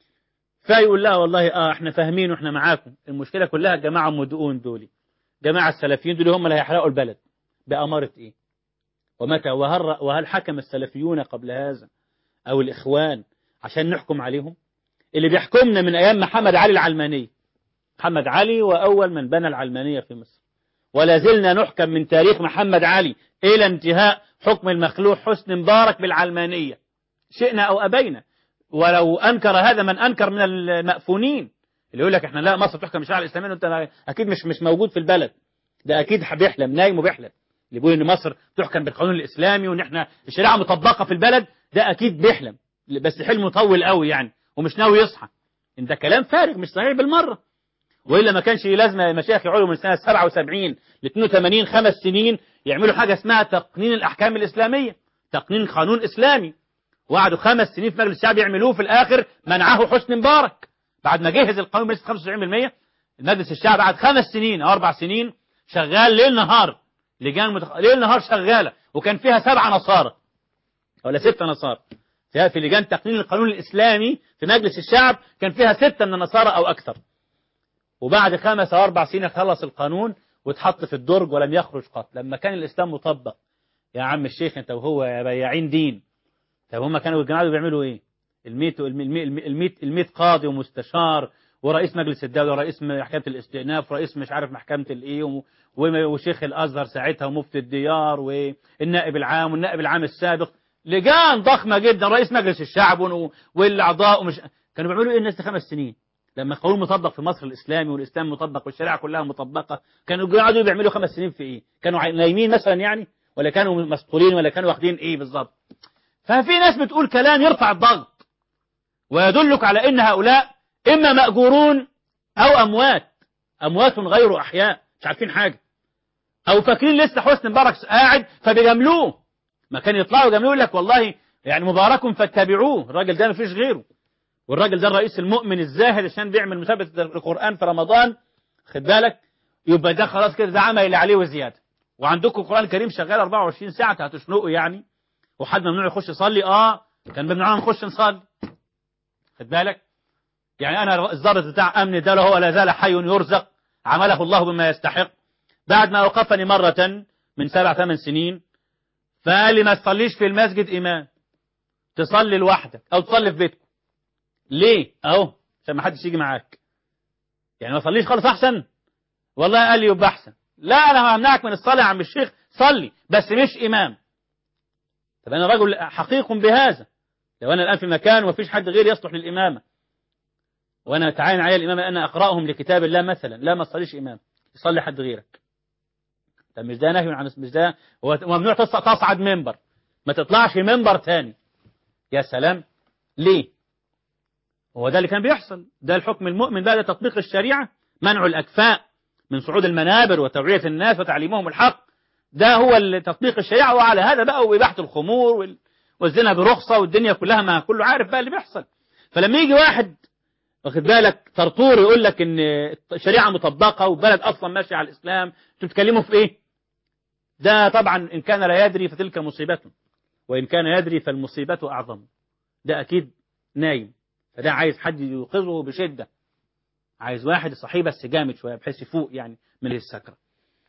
فيقول لها والله اه احنا فاهمين واحنا معاكم المشكلة كلها الجماعة مدؤون دولي جماعة السلفيين دول هم اللي هيحرقوا البلد بأمارة ايه ومتى وهل, وهل حكم السلفيون قبل هذا او الاخوان عشان نحكم عليهم اللي بيحكمنا من ايام محمد علي العلماني محمد علي واول من بنى العلمانية في مصر ولا زلنا نحكم من تاريخ محمد علي الى انتهاء حكم المخلوع حسن مبارك بالعلمانية شئنا او ابينا ولو أنكر هذا من أنكر من المأفونين اللي يقول لك احنا لا مصر تحكم بالشريعة الإسلامية وانت أكيد مش مش موجود في البلد ده أكيد بيحلم نايم وبيحلم اللي بيقول إن مصر تحكم بالقانون الإسلامي وإن احنا الشريعة مطبقة في البلد ده أكيد بيحلم بس حلمه طول قوي يعني ومش ناوي يصحى إن ده كلام فارغ مش صحيح بالمرة وإلا ما كانش لازمة المشايخ يقعدوا من سنة 77 ل 82 خمس سنين يعملوا حاجة اسمها تقنين الأحكام الإسلامية تقنين قانون إسلامي وقعدوا خمس سنين في مجلس الشعب يعملوه في الآخر منعه حسني مبارك بعد ما جهز القانون بنسبة 95% مجلس الشعب قعد خمس سنين أو أربع سنين شغال ليل نهار لجان متخ... ليل نهار شغالة وكان فيها سبعة نصارى ولا ستة نصارى فيها في لجان تقنين القانون الإسلامي في مجلس الشعب كان فيها ستة من النصارى أو أكثر وبعد خمس أو أربع سنين خلص القانون واتحط في الدرج ولم يخرج قط لما كان الإسلام مطبق يا عم الشيخ أنت وهو يا بياعين دين طب هم كانوا الجماعة بيعملوا ايه الميت الميت الميت قاضي ومستشار ورئيس مجلس الدولة ورئيس محكمة الاستئناف ورئيس مش عارف محكمة الايه وشيخ الازهر ساعتها ومفتي الديار والنائب العام والنائب العام السابق لجان ضخمة جدا رئيس مجلس الشعب والاعضاء ومش كانوا بيعملوا ايه الناس خمس سنين لما القانون مطبق في مصر الاسلامي والاسلام مطبق والشريعه كلها مطبقه كانوا قاعدوا بيعملوا خمس سنين في ايه كانوا نايمين مثلا يعني ولا كانوا مسطولين ولا كانوا واخدين ايه بالظبط ففي ناس بتقول كلام يرفع الضغط ويدلك على ان هؤلاء اما مأجورون او اموات اموات غير احياء مش عارفين حاجة او فاكرين لسه حسن مبارك قاعد فبيجاملوه ما كان يطلعوا يجاملوه لك والله يعني مبارك فاتبعوه الراجل ده ما فيش غيره والراجل ده الرئيس المؤمن الزاهد عشان بيعمل مسابقة القرآن في رمضان خد بالك يبقى ده خلاص كده ده عمل اللي عليه وزيادة وعندكم القرآن الكريم شغال 24 ساعة هتشنقوا يعني وحد ممنوع يخش يصلي اه كان ممنوع نخش نصلي خد بالك يعني انا الضابط بتاع امن ده هو لا زال حي يرزق عمله الله بما يستحق بعد ما اوقفني مرة من سبع ثمان سنين فقال لي ما تصليش في المسجد امام تصلي لوحدك او تصلي في بيتك ليه اهو عشان ما حدش يجي معاك يعني ما تصليش خالص احسن والله قال لي يبقى احسن لا انا همنعك من الصلاه يا عم الشيخ صلي بس مش امام طب انا رجل حقيق بهذا لو انا الان في مكان ومفيش حد غيري يصلح للامامه وانا تعين علي الامامه ان اقراهم لكتاب الله مثلا لا ما تصليش امام يصلي حد غيرك طب مش ده نهي عن مش ده هو ممنوع تصعد منبر ما تطلعش منبر تاني يا سلام ليه هو ده اللي كان بيحصل ده الحكم المؤمن ده, ده تطبيق الشريعة منع الأكفاء من صعود المنابر وتوعية الناس وتعليمهم الحق ده هو تطبيق الشريعة وعلى هذا بقى وإباحة الخمور والزنا برخصة والدنيا كلها ما كله عارف بقى اللي بيحصل فلما يجي واحد واخد بالك طرطور يقول لك ان الشريعة مطبقة وبلد أصلا ماشي على الإسلام انتوا بتتكلموا في إيه ده طبعا إن كان لا يدري فتلك مصيبته وإن كان يدري فالمصيبة أعظم ده أكيد نايم فده عايز حد يوقظه بشدة عايز واحد صحيح بس جامد شوية بحيث يفوق يعني من السكرة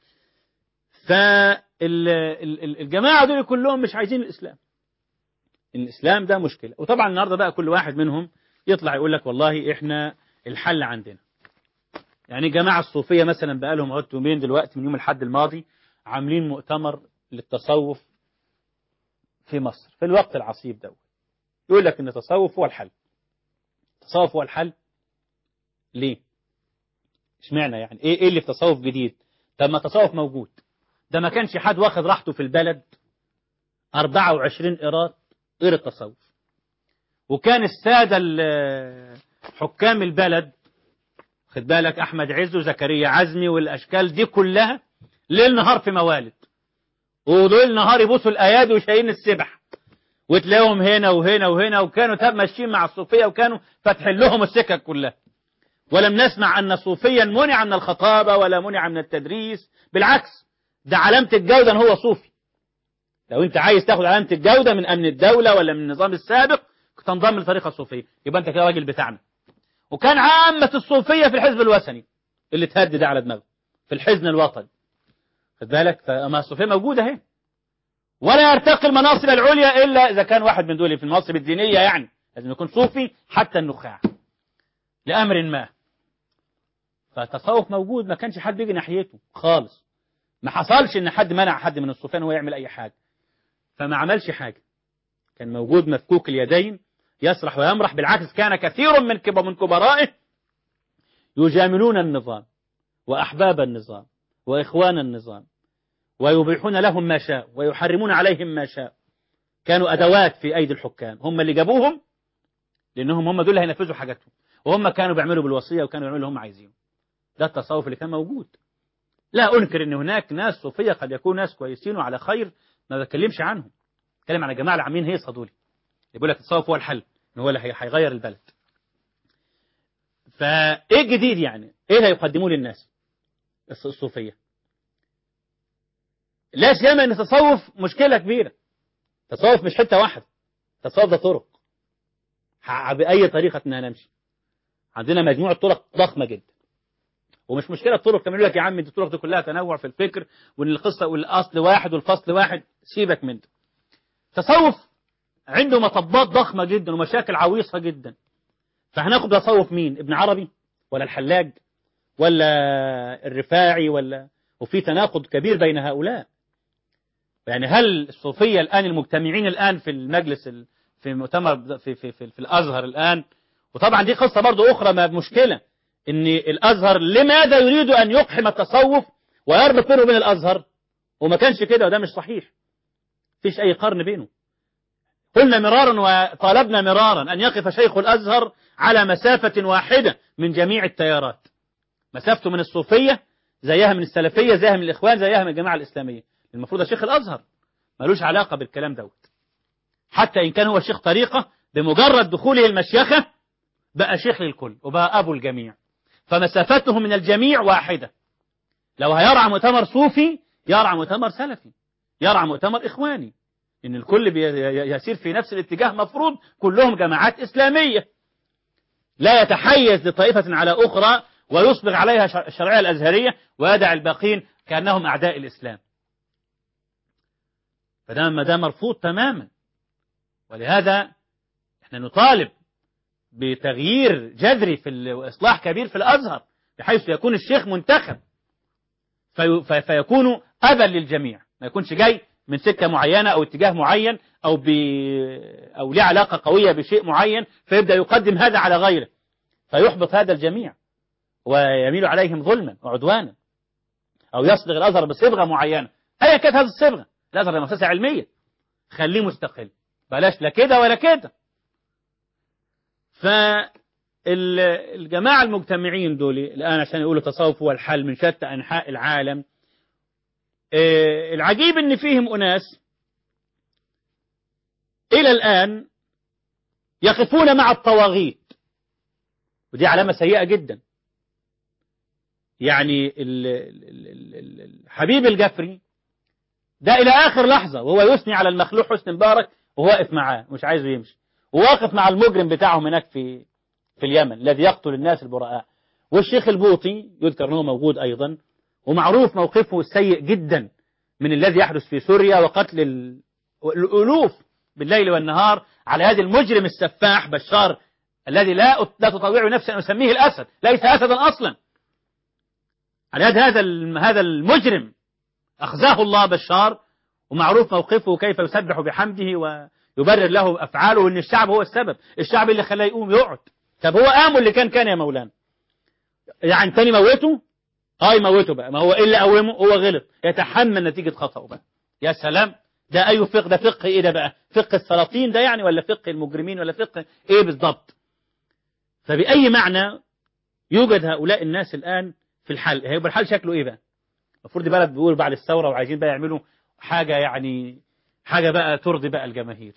فالجماعة دول كلهم مش عايزين الإسلام الإسلام ده مشكلة وطبعا النهاردة بقى كل واحد منهم يطلع يقول لك والله إحنا الحل عندنا يعني جماعة الصوفية مثلا بقى لهم عدت يومين دلوقتي من يوم الحد الماضي عاملين مؤتمر للتصوف في مصر في الوقت العصيب ده يقول لك ان التصوف هو الحل التصوف هو الحل ليه اشمعنى يعني ايه ايه اللي في تصوف جديد طب ما التصوف موجود ده ما كانش حد واخد راحته في البلد 24 قيراط غير التصوف وكان السادة حكام البلد خد بالك احمد عز وزكريا عزمي والاشكال دي كلها ليل نهار في موالد وليل نهار يبوسوا الايادي وشايلين السبح وتلاقيهم هنا وهنا وهنا وكانوا تاب ماشيين مع الصوفية وكانوا فاتحين لهم السكك كلها ولم نسمع أن صوفيا منع من الخطابة ولا منع من التدريس بالعكس ده علامة الجودة أن هو صوفي لو أنت عايز تاخد علامة الجودة من أمن الدولة ولا من النظام السابق تنضم لطريقة الصوفية يبقى أنت كده راجل بتاعنا وكان عامة الصوفية في الحزب الوثني اللي تهدد على دماغه في الحزن الوطني خد بالك فما الصوفية موجودة اهي ولا يرتقي المناصب العليا إلا إذا كان واحد من دول في المناصب الدينية يعني لازم يكون صوفي حتى النخاع لأمر ما فالتصوف موجود ما كانش حد بيجي ناحيته خالص ما حصلش ان حد منع حد من الصوفيان هو يعمل اي حاجة فما عملش حاجة كان موجود مفكوك اليدين يسرح ويمرح بالعكس كان كثير من كبر من كبرائه يجاملون النظام وأحباب النظام وإخوان النظام ويبيحون لهم ما شاء ويحرمون عليهم ما شاء كانوا أدوات في أيدي الحكام هم اللي جابوهم لأنهم هم دول اللي هينفذوا حاجاتهم وهم كانوا بيعملوا بالوصية وكانوا يعملوا اللي هم عايزينه ده التصوف اللي كان موجود لا أنكر أن هناك ناس صوفية قد يكون ناس كويسين وعلى خير ما بتكلمش عنهم بتكلم على جماعة العامين هي صدولي يقول لك التصوف هو الحل إن هو اللي هيغير البلد فإيه الجديد يعني إيه اللي هيقدموه للناس الصوفية لا سيما ان التصوف مشكلة كبيرة التصوف مش حتة واحدة التصوف ده طرق بأي طريقة انها نمشي عندنا مجموعة طرق ضخمة جدا ومش مشكلة الطرق كمان يقول لك يا عم دي الطرق دي كلها تنوع في الفكر وان القصة والاصل واحد والفصل واحد سيبك من ده تصوف عنده مطبات ضخمة جدا ومشاكل عويصة جدا فهناخد تصوف مين ابن عربي ولا الحلاج ولا الرفاعي ولا وفي تناقض كبير بين هؤلاء يعني هل الصوفية الآن المجتمعين الآن في المجلس في مؤتمر في, في, في, في الأزهر الآن وطبعا دي قصة برضو أخرى ما مشكلة إن الأزهر لماذا يريد أن يقحم التصوف ويربط بينه وبين الأزهر وما كانش كده وده مش صحيح فيش أي قرن بينه قلنا مرارا وطالبنا مرارا أن يقف شيخ الأزهر على مسافة واحدة من جميع التيارات مسافته من الصوفية زيها من السلفية زيها من الإخوان زيها من الجماعة الإسلامية المفروض شيخ الأزهر ملوش علاقة بالكلام دوت حتى إن كان هو شيخ طريقة بمجرد دخوله المشيخة بقى شيخ للكل وبقى أبو الجميع فمسافته من الجميع واحدة لو هيرعى مؤتمر صوفي يرعى مؤتمر سلفي يرعى مؤتمر إخواني إن الكل يسير في نفس الاتجاه مفروض كلهم جماعات إسلامية لا يتحيز لطائفة على أخرى ويصبغ عليها الشرعية الأزهرية ويدع الباقين كأنهم أعداء الإسلام فده ما ده مرفوض تماما ولهذا احنا نطالب بتغيير جذري في وإصلاح كبير في الأزهر بحيث يكون الشيخ منتخب في فيكون أبا للجميع ما يكونش جاي من سكة معينة أو اتجاه معين أو ب... أو له علاقة قوية بشيء معين فيبدأ يقدم هذا على غيره فيحبط هذا الجميع ويميل عليهم ظلما وعدوانا أو يصبغ الأزهر بصبغة معينة أيا كانت هذه الصبغة الأزهر مؤسسة علمية خليه مستقل بلاش لا كده ولا كده فالجماعة المجتمعين دول الآن عشان يقولوا تصوف هو الحل من شتى أنحاء العالم العجيب ان فيهم اناس الى الان يقفون مع الطواغيت ودي علامة سيئة جدا يعني حبيب الجفري ده الى اخر لحظة وهو يثني على المخلوق حسن مبارك وهو واقف معاه مش عايزه يمشي وواقف مع المجرم بتاعهم هناك في في اليمن الذي يقتل الناس البراء والشيخ البوطي يذكر انه موجود ايضا ومعروف موقفه السيء جدا من الذي يحدث في سوريا وقتل الألوف بالليل والنهار على هذا المجرم السفاح بشار الذي لا لا تطوع نفسي أن أسميه الأسد ليس أسدا أصلا على يد هذا هذا المجرم أخزاه الله بشار ومعروف موقفه كيف يسبح بحمده ويبرر له أفعاله أن الشعب هو السبب الشعب اللي خلاه يقوم يقعد طب هو قاموا اللي كان كان يا مولانا يعني تاني موته اه يموته بقى ما هو ايه اللي قومه هو غلط يتحمل نتيجة خطأه بقى يا سلام ده اي فقه ده فقه ايه ده بقى فقه السلاطين ده يعني ولا فقه المجرمين ولا فقه ايه بالضبط فبأي معنى يوجد هؤلاء الناس الآن في الحل هيبقى الحل شكله ايه بقى المفروض دي بلد بيقول بعد الثورة وعايزين بقى يعملوا حاجة يعني حاجة بقى ترضي بقى الجماهير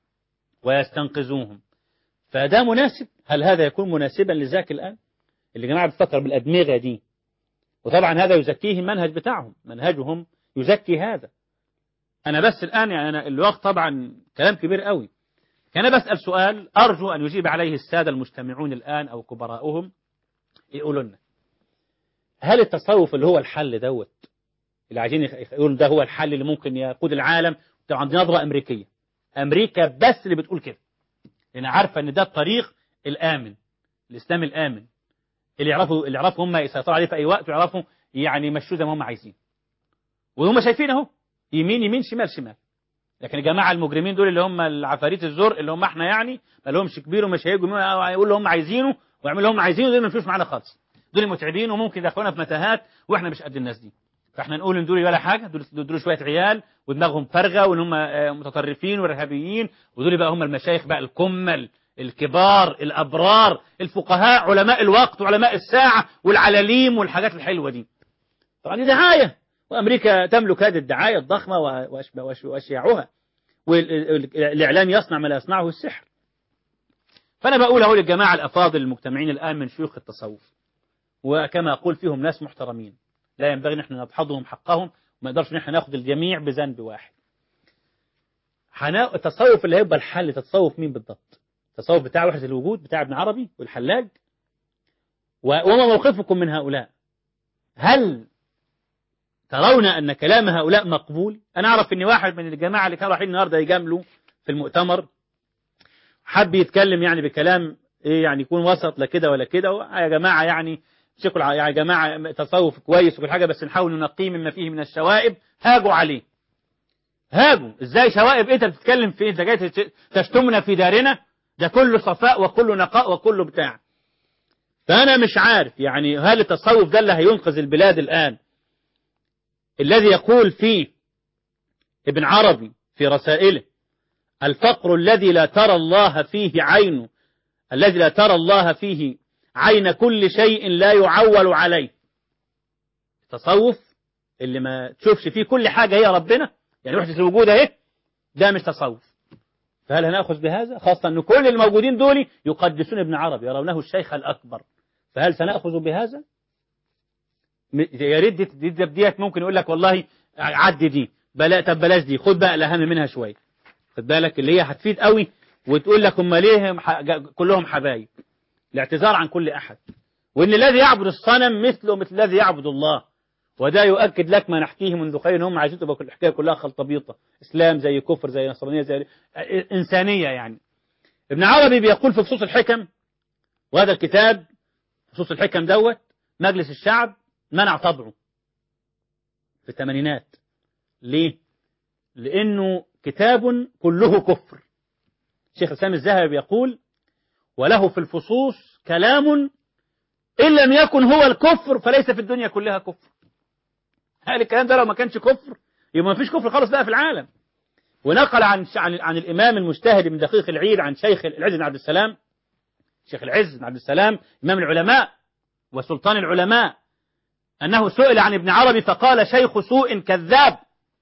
ويستنقذوهم فده مناسب هل هذا يكون مناسبا لذاك الآن اللي جماعة بتفكر بالأدمغة دي وطبعا هذا يزكيه المنهج بتاعهم منهجهم يزكي هذا أنا بس الآن يعني أنا الوقت طبعا كلام كبير قوي كان بسأل سؤال أرجو أن يجيب عليه السادة المجتمعون الآن أو كبراؤهم يقولوا لنا هل التصوف اللي هو الحل دوت اللي عايزين يقولوا ده هو الحل اللي ممكن يقود العالم طبعا دي نظرة أمريكية أمريكا بس اللي بتقول كده لأن عارفة أن ده الطريق الآمن الإسلام الآمن اللي يعرفوا اللي يعرفوا هم يسيطروا عليه في أي وقت ويعرفوا يعني يمشوه زي ما هم عايزين وهم شايفين أهو يمين يمين شمال شمال لكن الجماعة المجرمين دول اللي هم العفاريت الزرق اللي هم احنا يعني ما لهمش كبير ومش هيجوا يقولوا اللي هم عايزينه ويعملوا اللي هم عايزينه دول ما يمشوش معانا خالص دول متعبين وممكن يدخلونا في متاهات واحنا مش قد الناس دي فاحنا نقول ان دول ولا حاجه دول, دول شويه عيال ودماغهم فارغه وان هم متطرفين وارهابيين ودول بقى هم المشايخ بقى الكمل الكبار الابرار الفقهاء علماء الوقت وعلماء الساعه والعلاليم والحاجات الحلوه دي طبعا دي دعايه وامريكا تملك هذه الدعايه الضخمه واشياعها والاعلام يصنع ما لا يصنعه السحر فانا بقول اهو للجماعه الافاضل المجتمعين الان من شيوخ التصوف وكما اقول فيهم ناس محترمين لا ينبغي نحن نضحضهم حقهم وما نقدرش نحن ناخذ الجميع بذنب واحد التصوف اللي هيبقى الحل تتصوف مين بالضبط التصوف بتاع وحدة الوجود بتاع ابن عربي والحلاج وما موقفكم من هؤلاء هل ترون أن كلام هؤلاء مقبول أنا أعرف أن واحد من الجماعة اللي كانوا رايحين النهاردة يجاملوا في المؤتمر حب يتكلم يعني بكلام إيه يعني يكون وسط لا كده ولا كده يا جماعة يعني شكل يا جماعة تصوف كويس وكل حاجة بس نحاول ننقيه مما فيه من الشوائب هاجوا عليه هاجوا ازاي شوائب انت بتتكلم في انت جاي تشتمنا في دارنا ده كله صفاء وكله نقاء وكله بتاع فأنا مش عارف يعني هل التصوف ده اللي هينقذ البلاد الآن الذي يقول فيه ابن عربي في رسائله الفقر الذي لا ترى الله فيه عينه الذي لا ترى الله فيه عين كل شيء لا يعول عليه التصوف اللي ما تشوفش فيه كل حاجة هي ربنا يعني وحدة الوجود اهي ده مش تصوف فهل هنأخذ بهذا خاصة أن كل الموجودين دول يقدسون ابن عربي يرونه الشيخ الأكبر فهل سنأخذ بهذا يا ريت دي دي ديت ممكن يقول لك والله عدي دي بلا طب بلاش دي خد بقى الأهم منها شوية خد بالك اللي هي هتفيد قوي وتقول لك هم ليه كلهم حبايب الاعتذار عن كل أحد وإن الذي يعبد الصنم مثله مثل الذي يعبد الله وده يؤكد لك ما نحكيه منذ قليل هم عايزين تبقى الحكايه كلها خلطبيطه اسلام زي كفر زي نصرانيه زي انسانيه يعني ابن عربي بيقول في فصوص الحكم وهذا الكتاب فصوص الحكم دوت مجلس الشعب منع طبعه في الثمانينات ليه لانه كتاب كله كفر شيخ الاسلام الذهبي بيقول وله في الفصوص كلام ان لم يكن هو الكفر فليس في الدنيا كلها كفر هل الكلام ده لو ما كانش كفر يبقى ما فيش كفر خالص بقى في العالم ونقل عن عن, عن الامام المجتهد من دقيق العيد عن شيخ العز بن عبد السلام شيخ العز بن عبد السلام امام العلماء وسلطان العلماء انه سئل عن ابن عربي فقال شيخ سوء كذاب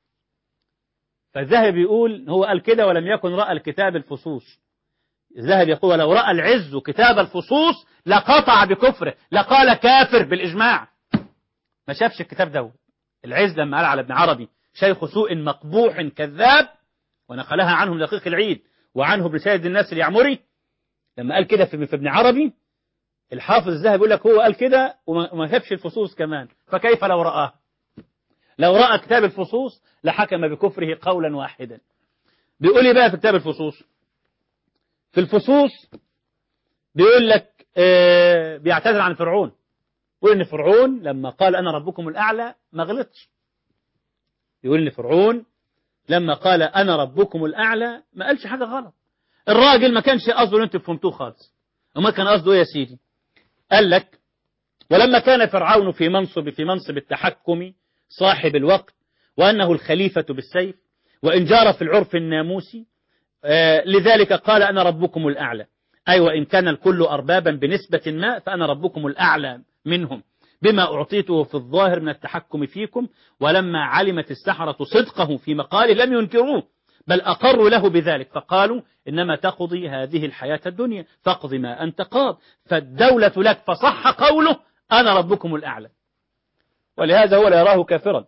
فالذهبي يقول هو قال كده ولم يكن راى الكتاب الفصوص الذهبي يقول ولو راى العز كتاب الفصوص لقطع بكفره لقال كافر بالاجماع ما شافش الكتاب دوت العز لما قال على ابن عربي شيخ سوء مقبوح كذاب ونقلها عنه دقيق العيد وعنه ابن سيد الناس اليعمري لما قال كده في ابن عربي الحافظ الذهبي يقول لك هو قال كده وما شافش الفصوص كمان فكيف لو رآه لو رأى كتاب الفصوص لحكم بكفره قولا واحدا بيقول ايه بقى في كتاب الفصوص في الفصوص بيقول لك اه بيعتذر عن فرعون يقول ان فرعون لما قال انا ربكم الاعلى ما غلطش يقول ان فرعون لما قال انا ربكم الاعلى ما قالش حاجه غلط الراجل ما كانش قصده اللي انتوا فهمتوه خالص وما كان قصده ايه يا سيدي قال لك ولما كان فرعون في منصب في منصب التحكم صاحب الوقت وانه الخليفه بالسيف وان جار في العرف الناموسي آه لذلك قال انا ربكم الاعلى اي وان كان الكل اربابا بنسبه ما فانا ربكم الاعلى منهم بما أعطيته في الظاهر من التحكم فيكم ولما علمت السحرة صدقه في مقاله لم ينكروه بل أقروا له بذلك فقالوا إنما تقضي هذه الحياة الدنيا فاقض ما أنت قاض فالدولة لك فصح قوله أنا ربكم الأعلى ولهذا هو لا يراه كافرا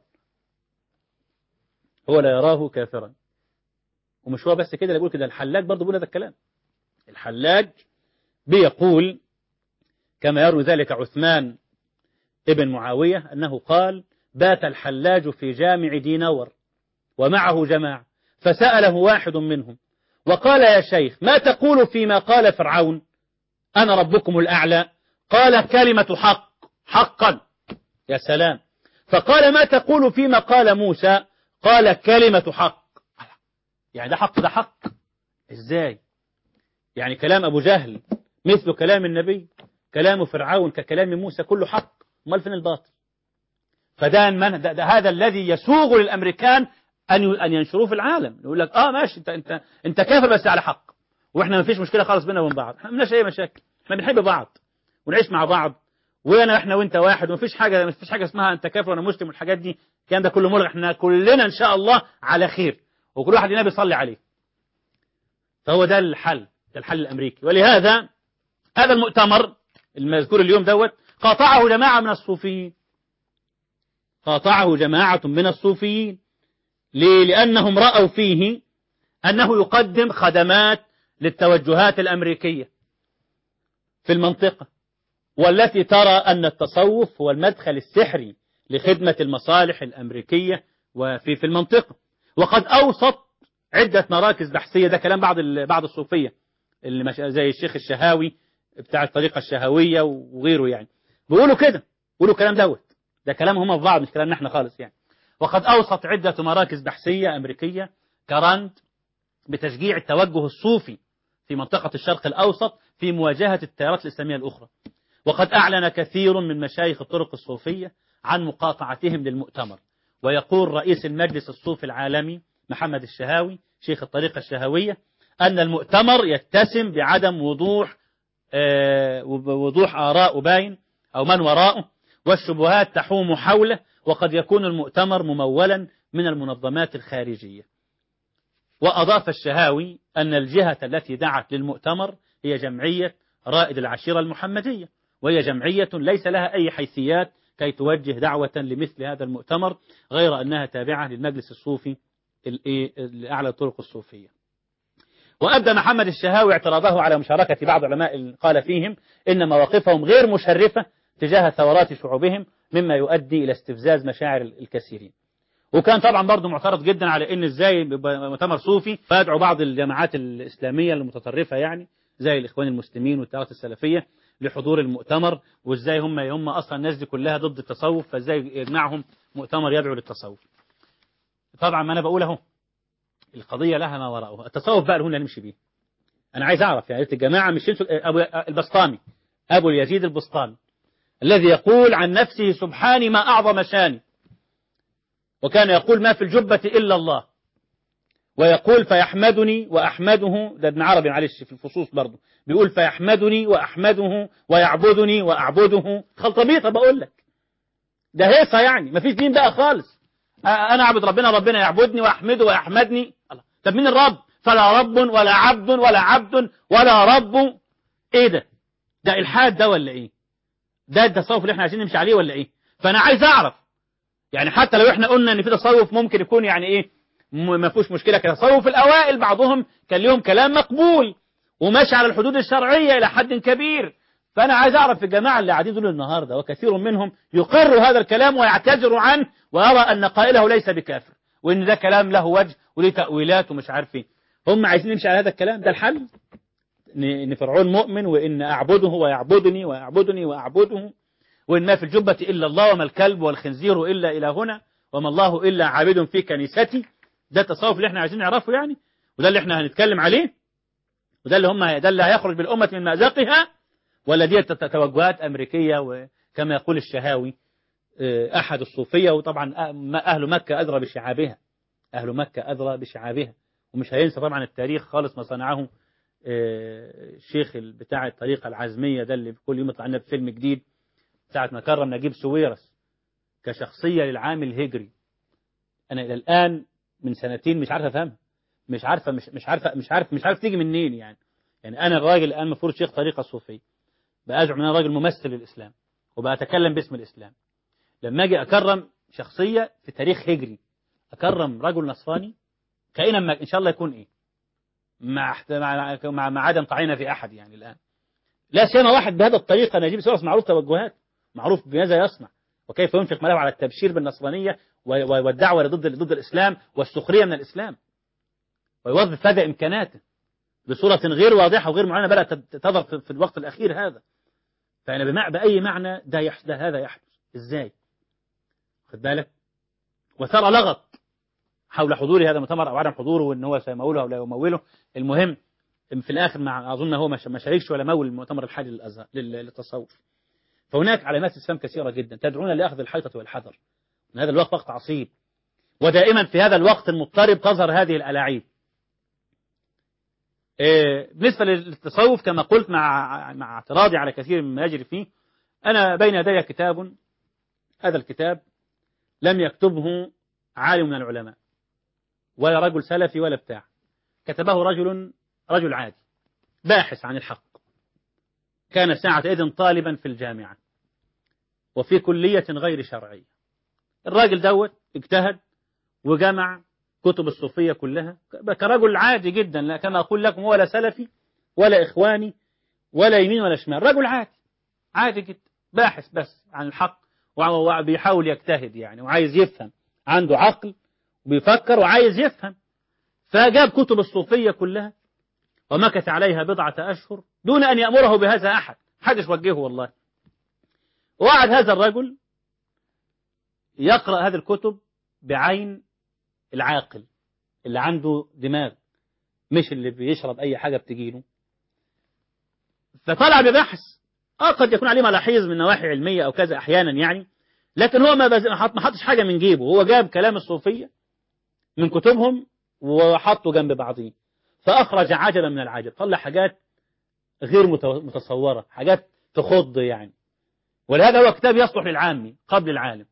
هو لا يراه كافرا ومش هو بس كده اللي يقول كده الحلاج برضه بيقول هذا الكلام الحلاج بيقول كما يروي ذلك عثمان ابن معاوية أنه قال بات الحلاج في جامع دينور ومعه جماعة فسأله واحد منهم وقال يا شيخ ما تقول فيما قال فرعون أنا ربكم الأعلى قال كلمة حق حقا يا سلام فقال ما تقول فيما قال موسى قال كلمة حق يعني ده حق ده حق ازاي يعني كلام أبو جهل مثل كلام النبي كلام فرعون ككلام موسى كله حق امال فين الباطل فده من ده, ده هذا الذي يسوغ للامريكان ان ان ينشروه في العالم يقول لك اه ماشي انت انت انت كافر بس على حق واحنا ما فيش مشكله خالص بيننا وبين بعض احنا ما اي مشاكل احنا بنحب بعض ونعيش مع بعض وانا احنا وانت واحد وما فيش حاجه ما فيش حاجه اسمها انت كافر وانا مسلم والحاجات دي الكلام ده كله ملغى احنا كلنا ان شاء الله على خير وكل واحد ينبي يصلي عليه فهو ده الحل ده الحل الامريكي ولهذا هذا المؤتمر المذكور اليوم دوت قاطعه جماعة من الصوفيين قاطعه جماعة من الصوفيين ليه؟ لأنهم رأوا فيه أنه يقدم خدمات للتوجهات الأمريكية في المنطقة والتي ترى أن التصوف هو المدخل السحري لخدمة المصالح الأمريكية وفي في المنطقة وقد أوصت عدة مراكز بحثية ده كلام بعض بعض الصوفية اللي زي الشيخ الشهاوي بتاع الطريقة الشهوية وغيره يعني بيقولوا كده بيقولوا الكلام دوت ده كلام هم في بعض مش كلامنا احنا خالص يعني وقد أوصت عدة مراكز بحثية أمريكية كراند بتشجيع التوجه الصوفي في منطقة الشرق الأوسط في مواجهة التيارات الإسلامية الأخرى وقد أعلن كثير من مشايخ الطرق الصوفية عن مقاطعتهم للمؤتمر ويقول رئيس المجلس الصوفي العالمي محمد الشهاوي شيخ الطريقة الشهوية أن المؤتمر يتسم بعدم وضوح آه وضوح آراء باين أو من وراءه والشبهات تحوم حوله وقد يكون المؤتمر ممولا من المنظمات الخارجية وأضاف الشهاوي أن الجهة التي دعت للمؤتمر هي جمعية رائد العشيرة المحمدية وهي جمعية ليس لها أي حيثيات كي توجه دعوة لمثل هذا المؤتمر غير أنها تابعة للمجلس الصوفي الأعلى الطرق الصوفية وأبدى محمد الشهاوي اعتراضه على مشاركة بعض علماء قال فيهم إن مواقفهم غير مشرفة تجاه ثورات شعوبهم مما يؤدي إلى استفزاز مشاعر الكثيرين وكان طبعا برضه معترض جدا على ان ازاي مؤتمر صوفي فيدعو بعض الجماعات الاسلاميه المتطرفه يعني زي الاخوان المسلمين والتيارات السلفيه لحضور المؤتمر وازاي هم هم اصلا الناس دي كلها ضد التصوف فازاي يجمعهم مؤتمر يدعو للتصوف طبعا ما انا بقول اهو القضيه لها ما وراءها التصوف بقى اللي نمشي بيه انا عايز اعرف يعني الجماعه مش ابو البسطامي ابو اليزيد البسطامي الذي يقول عن نفسه سبحاني ما اعظم شاني وكان يقول ما في الجبة إلا الله ويقول فيحمدني وأحمده ده ابن عربي معلش في الفصوص برضه بيقول فيحمدني وأحمده ويعبدني وأعبده خلطبيطة بقول لك ده هيصة يعني ما فيش دين بقى خالص أنا أعبد ربنا ربنا يعبدني وأحمده ويحمدني الله طب مين الرب فلا رب ولا عبد ولا عبد ولا رب إيه ده ده إلحاد ده ولا إيه ده التصوف اللي احنا عايزين نمشي عليه ولا إيه فأنا عايز أعرف يعني حتى لو احنا قلنا ان في تصوف ممكن يكون يعني ايه ما فيهوش مشكله كتصوف الاوائل بعضهم كان لهم كلام مقبول وماشي على الحدود الشرعيه الى حد كبير فانا عايز اعرف الجماعه اللي قاعدين دول النهارده وكثير منهم يقر هذا الكلام ويعتذر عنه ويرى ان قائله ليس بكافر وان ده كلام له وجه وليه تاويلات ومش عارف ايه هم عايزين نمشي على هذا الكلام ده الحل ان فرعون مؤمن وان اعبده ويعبدني ويعبدني واعبده وإن ما في الجبة إلا الله وما الكلب والخنزير إلا إلى هنا وما الله إلا عابد في كنيستي ده التصوف اللي احنا عايزين نعرفه يعني وده اللي احنا هنتكلم عليه وده اللي هم ده اللي هيخرج بالأمة من مأزقها ولا دي توجهات أمريكية وكما يقول الشهاوي أحد الصوفية وطبعا أهل مكة أدرى بشعابها أهل مكة أدرى بشعابها ومش هينسى طبعا التاريخ خالص ما صنعه الشيخ بتاع الطريقة العزمية ده اللي كل يوم يطلع لنا بفيلم جديد ساعة ما كرم نجيب سويرس كشخصية للعام الهجري أنا إلى الآن من سنتين مش عارف أفهمها مش عارفة مش مش عارفة مش عارف مش عارف تيجي منين يعني يعني أنا الراجل الآن المفروض شيخ طريقة صوفية بأزعم أن أنا راجل ممثل للإسلام وبأتكلم باسم الإسلام لما أجي أكرم شخصية في تاريخ هجري أكرم رجل نصراني كائنا ما إن شاء الله يكون إيه مع مع مع, مع عدم طعينة في أحد يعني الآن لا سيما واحد بهذا الطريقة نجيب سويرس معروف توجهات معروف بماذا يصنع وكيف ينفق ماله على التبشير بالنصرانية والدعوة ضد ضد الإسلام والسخرية من الإسلام ويوظف هذا إمكاناته بصورة غير واضحة وغير معلنة بدأت تظهر في الوقت الأخير هذا فأنا بمع بأي معنى ده, يحدث ده هذا يحدث إزاي خد بالك وثار لغط حول حضور هذا المؤتمر أو عدم حضوره وإن هو سيموله أو لا يموله المهم في الآخر مع أظن هو ما شاركش ولا مول المؤتمر الحالي للأزهر للتصوف فهناك علامات استفهام كثيرة جدا تدعونا لأخذ الحيطة والحذر من هذا الوقت وقت عصيب ودائما في هذا الوقت المضطرب تظهر هذه الألاعيب بالنسبة للتصوف كما قلت مع مع اعتراضي على كثير مما يجري فيه أنا بين يدي كتاب هذا الكتاب لم يكتبه عالم من العلماء ولا رجل سلفي ولا بتاع كتبه رجل رجل عادي باحث عن الحق كان ساعة إذن طالبا في الجامعة وفي كلية غير شرعية الراجل دوت اجتهد وجمع كتب الصوفية كلها كرجل عادي جدا لا كما أقول لكم ولا سلفي ولا إخواني ولا يمين ولا شمال رجل عادي عادي جدا باحث بس عن الحق وبيحاول يجتهد يعني وعايز يفهم عنده عقل وبيفكر وعايز يفهم فجاب كتب الصوفية كلها ومكث عليها بضعة أشهر دون أن يأمره بهذا أحد حدش وجهه والله وقعد هذا الرجل يقرأ هذه الكتب بعين العاقل اللي عنده دماغ مش اللي بيشرب أي حاجة بتجيله فطلع ببحث اه قد يكون عليه ملاحظ من نواحي علمية أو كذا أحيانا يعني لكن هو ما بز... ما حطش حاجة من جيبه هو جاب كلام الصوفية من كتبهم وحطه جنب بعضهم فأخرج عجبا من العجب طلع حاجات غير متصورة حاجات تخض يعني ولهذا هو كتاب يصلح للعامي قبل العالم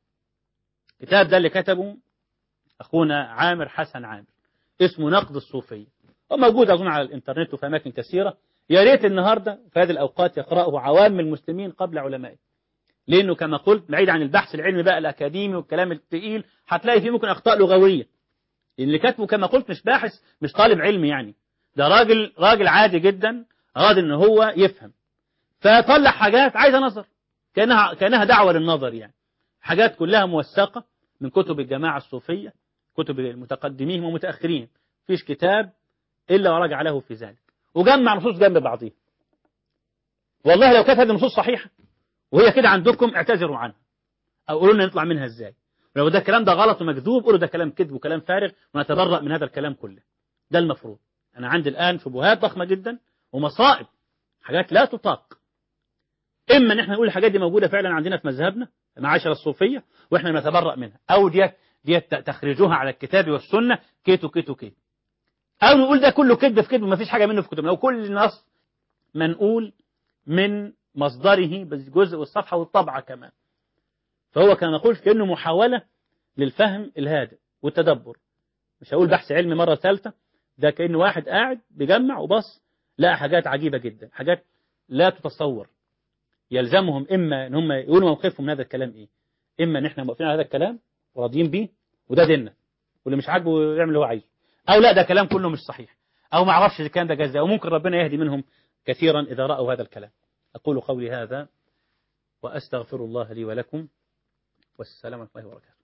الكتاب ده اللي كتبه أخونا عامر حسن عامر اسمه نقد الصوفية وموجود أظن على الإنترنت وفي أماكن كثيرة يا ريت النهاردة في هذه الأوقات يقرأه عوام المسلمين قبل علمائه لأنه كما قلت بعيد عن البحث العلمي بقى الأكاديمي والكلام الثقيل هتلاقي فيه ممكن أخطاء لغوية اللي كاتبه كما قلت مش باحث مش طالب علم يعني ده راجل راجل عادي جدا أراد إن هو يفهم فطلع حاجات عايزة نظر كأنها كأنها دعوة للنظر يعني حاجات كلها موثقة من كتب الجماعة الصوفية كتب المتقدمين ومتأخرين فيش كتاب إلا وراجع له في ذلك وجمع نصوص جنب بعضيها والله لو كانت هذه النصوص صحيحة وهي كده عندكم اعتذروا عنها أو قولوا لنا نطلع منها إزاي ولو ده الكلام ده غلط ومكذوب قولوا ده كلام كذب وكلام فارغ ونتبرأ من هذا الكلام كله ده المفروض أنا عندي الآن شبهات ضخمة جدا ومصائب حاجات لا تطاق إما إن إحنا نقول الحاجات دي موجودة فعلا عندنا في مذهبنا معاشر الصوفية وإحنا نتبرأ منها أو ديت ديت تخرجوها على الكتاب والسنة كيتو كيتو كيتو أو نقول ده كله كذب في كذب ما فيش حاجة منه في كتبنا لو كل نص منقول من مصدره بالجزء والصفحة والطبعة كمان فهو كما قلت كأنه محاولة للفهم الهادئ والتدبر مش هقول بحث علمي مرة ثالثة ده كأنه واحد قاعد بيجمع وبص لقى حاجات عجيبة جدا حاجات لا تتصور يلزمهم إما إن هم يقولوا موقفهم من هذا الكلام إيه إما إن إحنا موقفين على هذا الكلام وراضيين بيه وده ديننا واللي مش عاجبه يعمل اللي هو عايزه أو لا ده كلام كله مش صحيح أو ما اعرفش إذا كان ده جزاء وممكن ربنا يهدي منهم كثيرا إذا رأوا هذا الكلام أقول قولي هذا وأستغفر الله لي ولكم والسلام عليكم ورحمة الله وبركاته